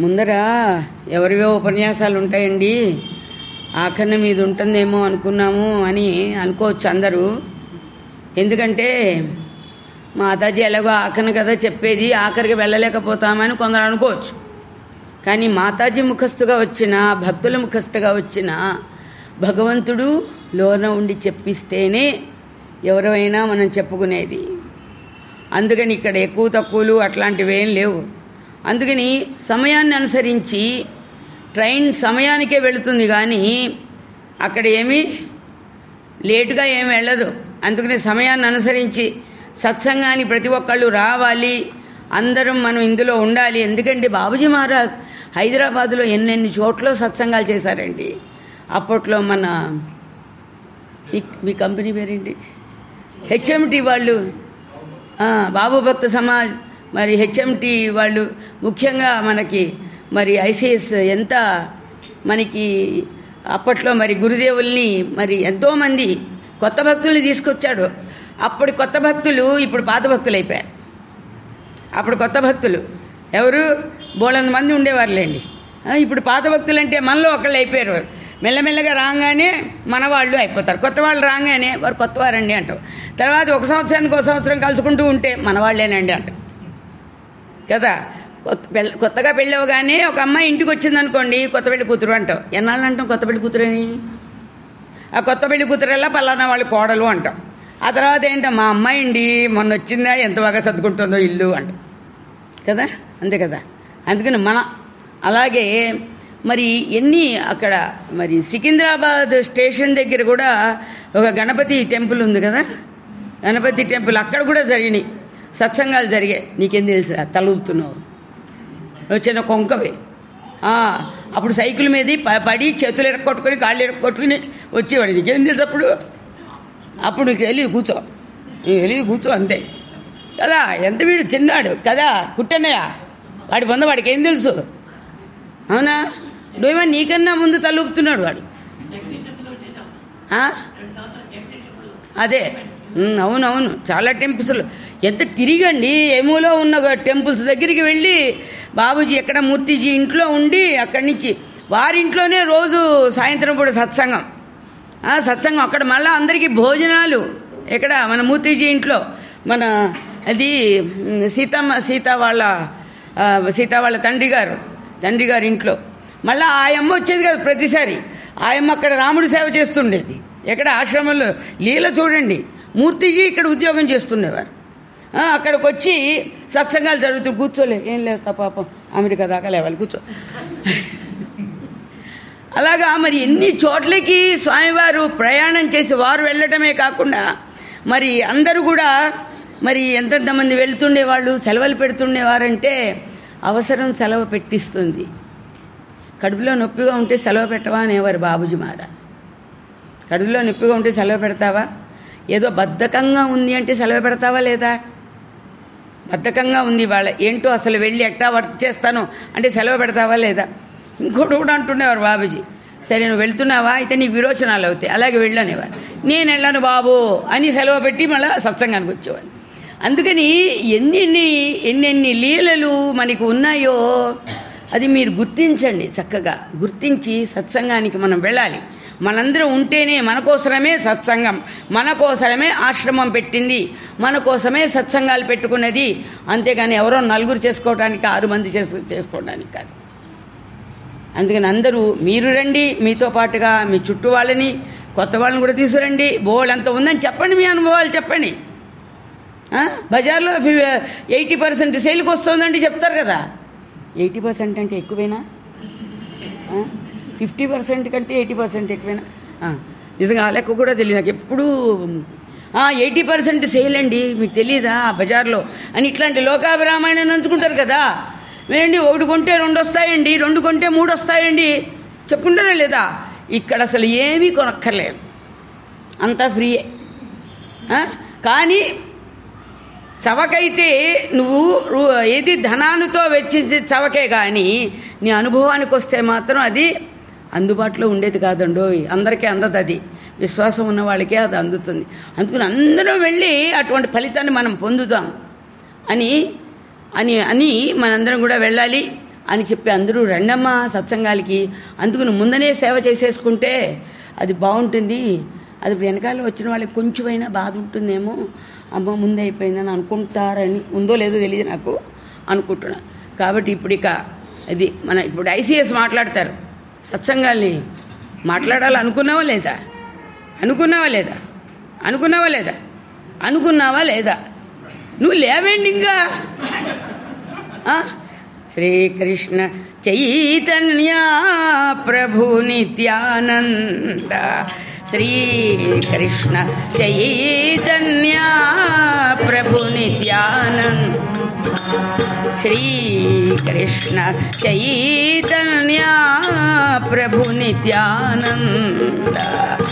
ముందర ఎవరివో ఉపన్యాసాలు ఉంటాయండి ఆఖరణ మీద ఉంటుందేమో అనుకున్నాము అని అనుకోవచ్చు అందరూ ఎందుకంటే మాతాజీ ఎలాగో ఆఖరణ కదా చెప్పేది ఆఖరికి వెళ్ళలేకపోతామని కొందరు అనుకోవచ్చు కానీ మాతాజీ ముఖస్థుగా వచ్చిన భక్తుల ముఖస్థుగా వచ్చిన భగవంతుడు లోన ఉండి చెప్పిస్తేనే ఎవరైనా మనం చెప్పుకునేది అందుకని ఇక్కడ ఎక్కువ తక్కువలు అట్లాంటివి ఏం లేవు అందుకని సమయాన్ని అనుసరించి ట్రైన్ సమయానికే వెళుతుంది కానీ అక్కడ ఏమీ లేటుగా ఏం వెళ్ళదు అందుకని సమయాన్ని అనుసరించి సత్సంగాన్ని ప్రతి ఒక్కళ్ళు రావాలి అందరం మనం ఇందులో ఉండాలి ఎందుకంటే బాబుజీ మహారాజ్ హైదరాబాద్లో ఎన్నెన్ని చోట్ల సత్సంగాలు చేశారండి అప్పట్లో మన మీ- మీ కంపెనీ పేరేంటి హెచ్ఎంటి వాళ్ళు ఆ, బాబు భక్త సమాజ్ మరి హెచ్ఎంటి వాళ్ళు ముఖ్యంగా మనకి మరి ఐసిఎస్ ఎంత మనకి అప్పట్లో మరి గురుదేవుల్ని మరి ఎంతోమంది కొత్త భక్తుల్ని తీసుకొచ్చాడు అప్పటి కొత్త భక్తులు ఇప్పుడు పాత భక్తులు అయిపోయారు అప్పుడు కొత్త భక్తులు ఎవరు బోళంత మంది ఉండేవారులేండి ఆ, ఇప్పుడు పాత భక్తులు అంటే మనలో ఒకళ్ళు అయిపోయారు మెల్లమెల్లగా రాగానే మన వాళ్ళు అయిపోతారు కొత్త వాళ్ళు రాగానే వారు కొత్త వారండి అంటాం తర్వాత ఒక సంవత్సరానికి ఒక సంవత్సరం కలుసుకుంటూ ఉంటే మన వాళ్ళేనండి అంటాం కదా కొత్త పెళ్ళ- కొత్తగా పెళ్ళవగానే ఒక అమ్మాయి ఇంటికి వచ్చింది అనుకోండి కొత్త పెళ్లి కూతురు అంటాం ఎన్నాళ్ళు అంటాం కొత్త పెళ్లి కూతురని ఆ కొత్త పెళ్లి కూతురెల్లా పలానా వాళ్ళు కోడలు అంటాం ఆ తర్వాత ఏంటో మా అమ్మాయి అండి మొన్న వచ్చిందా ఎంత బాగా సర్దుకుంటుందో ఇల్లు అంటాం కదా అంతే కదా అందుకని మన అలాగే మరి ఎన్ని అక్కడ మరి సికింద్రాబాద్ స్టేషన్ దగ్గర కూడా ఒక గణపతి టెంపుల్ ఉంది కదా గణపతి టెంపుల్ అక్కడ కూడా జరిగినాయి సత్సంగాలు జరిగాయి నీకేం తెలుసురా తలుపుతున్నావు చిన్న కొంకవే ఆ, అప్పుడు సైకిల్ మీద ప- పడి చేతులు ఎరక్కొట్టుకొని కాళ్ళు ఎరక్కొట్టుకుని వచ్చేవాడు నీకేం తెలుసు అప్పుడు అప్పుడు నీకు వెళ్ళి కూర్చో నీకు వెళ్ళి కూర్చో అంతే కదా ఎంత వీడు చిన్నాడు కదా కుట్టన్నయ్య వాడి పొంద వాడికి ఏం తెలుసు అవునా నువ్వేమో నీకన్నా ముందు తలుపుతున్నాడు వాడు ఆ? అదే ఉమ్, అవునవును చాలా టెంపుల్స్ ఎంత తిరిగండి ఏమూలో ఉన్న ఒక టెంపుల్స్ దగ్గరికి వెళ్ళి బాబుజీ ఎక్కడ మూర్తిజీ ఇంట్లో ఉండి అక్కడి నుంచి వారింట్లోనే రోజు సాయంత్రం పూట సత్సంగం ఆ, సత్సంగం అక్కడ మళ్ళీ అందరికీ భోజనాలు ఎక్కడ మన మూర్తిజీ ఇంట్లో మన అది ఉమ్, సీతమ్మ సీత వాళ్ళ ఆ, సీత వాళ్ళ తండ్రి గారు తండ్రి గారి ఇంట్లో మళ్ళీ ఆయమ్మ వచ్చేది కదా ప్రతిసారి ఆయమ్మ అక్కడ రాముడి సేవ చేస్తుండేది ఎక్కడ ఆశ్రమంలో లీల చూడండి మూర్తిజీ ఇక్కడ ఉద్యోగం చేస్తుండేవారు ఆ, అక్కడికి వచ్చి సత్సంగాలు జరుగుతూ కూర్చోలే ఏం లేస్తా పాపం అమెరికా దాకా లేవాలి కూర్చో అలాగా మరి ఎన్ని చోట్లకి స్వామివారు ప్రయాణం చేసి వారు వెళ్ళటమే కాకుండా మరి అందరూ కూడా మరి ఎంతెంతమంది వెళ్తుండేవాళ్ళు సెలవులు పెడుతుండేవారంటే అవసరం సెలవు పెట్టిస్తుంది కడుపులో నొప్పిగా ఉంటే సెలవు పెట్టవా అనేవారు బాబుజీ మహారాజ్ కడుపులో నొప్పిగా ఉంటే సెలవు పెడతావా ఏదో బద్ధకంగా ఉంది అంటే సెలవు పెడతావా లేదా బద్ధకంగా ఉంది వాళ్ళ ఏంటో అసలు వెళ్ళి ఎట్టా వర్క్ చేస్తాను అంటే సెలవు పెడతావా లేదా ఇంకోటి కూడా అంటుండేవారు బాబుజీ సరే నువ్వు వెళ్తున్నావా అయితే నీకు విరోచనాలు అవుతాయి అలాగే వెళ్ళనేవారు నేను వెళ్ళను బాబు అని సెలవు పెట్టి మళ్ళీ సత్సంగానికి వచ్చేవాడు అందుకని ఎన్నెన్ని ఎన్నెన్ని లీలలు మనకు ఉన్నాయో అది మీరు గుర్తించండి చక్కగా గుర్తించి సత్సంగానికి మనం వెళ్ళాలి మనందరం ఉంటేనే మన కోసమే సత్సంగం మన కోసమే ఆశ్రమం పెట్టింది మన కోసమే సత్సంగాలు పెట్టుకున్నది అంతేగాని ఎవరో నలుగురు చేసుకోవడానికి ఆరు మంది చేసు చేసుకోవడానికి కాదు అందుకని అందరూ మీరు రండి మీతో పాటుగా మీ చుట్టూ వాళ్ళని కొత్త వాళ్ళని కూడా తీసుకురండి బోల్ ఎంత ఉందని చెప్పండి మీ అనుభవాలు చెప్పండి ఆ? బజార్లో ఎయిటీ పర్సెంట్ సేల్కి వస్తుందండి చెప్తారు కదా ఎయిటీ పర్సెంట్ అంటే ఎక్కువేనా ఫిఫ్టీ పర్సెంట్ కంటే ఎయిటీ పర్సెంట్ ఎక్కువేనా ఆ, నిజంగా ఆ లెక్క కూడా తెలియదు నాకు ఎప్పుడూ ఎయిటీ పర్సెంట్ సేల్ అండి మీకు తెలియదా ఆ బజార్లో అని ఇట్లాంటి లోకాభిరామాయణం నంచుకుంటారు కదా వినండి ఒకటి కొంటే రెండు వస్తాయండి రెండు కొంటే మూడు వస్తాయండి చెప్పుకుంటారా లేదా ఇక్కడ అసలు ఏమీ కొనక్కర్లేదు అంతా ఫ్రీయే ఆ? కానీ చవకైతే నువ్వు రు- ఏది ధనానుతో వెచ్చించే చవకే కానీ నీ అనుభవానికి వస్తే మాత్రం అది అందుబాటులో ఉండేది కాదండోయ్ అందరికీ అందదు అది విశ్వాసం ఉన్న వాళ్ళకే అది అందుతుంది అందుకని అందరం వెళ్ళి అటువంటి ఫలితాన్ని మనం పొందుతాం అని అని అని మనందరం కూడా వెళ్ళాలి అని చెప్పి అందరూ రండమ్మా సత్సంగాలకి అందుకు నువ్వు ముందనే సేవ చేసేసుకుంటే అది బాగుంటుంది అది వెనకాల వచ్చిన వాళ్ళకి కొంచెమైనా బాధ ఉంటుందేమో అమ్మ ముందే అయిపోయిందని అనుకుంటారని ఉందో లేదో తెలియదు నాకు అనుకుంటున్నా కాబట్టి ఇప్పుడు ఇక ఇది మన ఇప్పుడు ఐసీఎస్ మాట్లాడతారు సత్సంగాల్ని మాట్లాడాలి అనుకున్నావా లేదా అనుకున్నావా లేదా అనుకున్నావా లేదా అనుకున్నావా లేదా నువ్వు లేవేండి ఇంకా ఆ? శ్రీకృష్ణ చైతన్య ప్రభు నిత్యానంద శ్రీకృష్ణ చైతన్య ప్రభు నిత్యానంద శ్రీకృష్ణ చైతన్య ప్రభు నిత్యానంద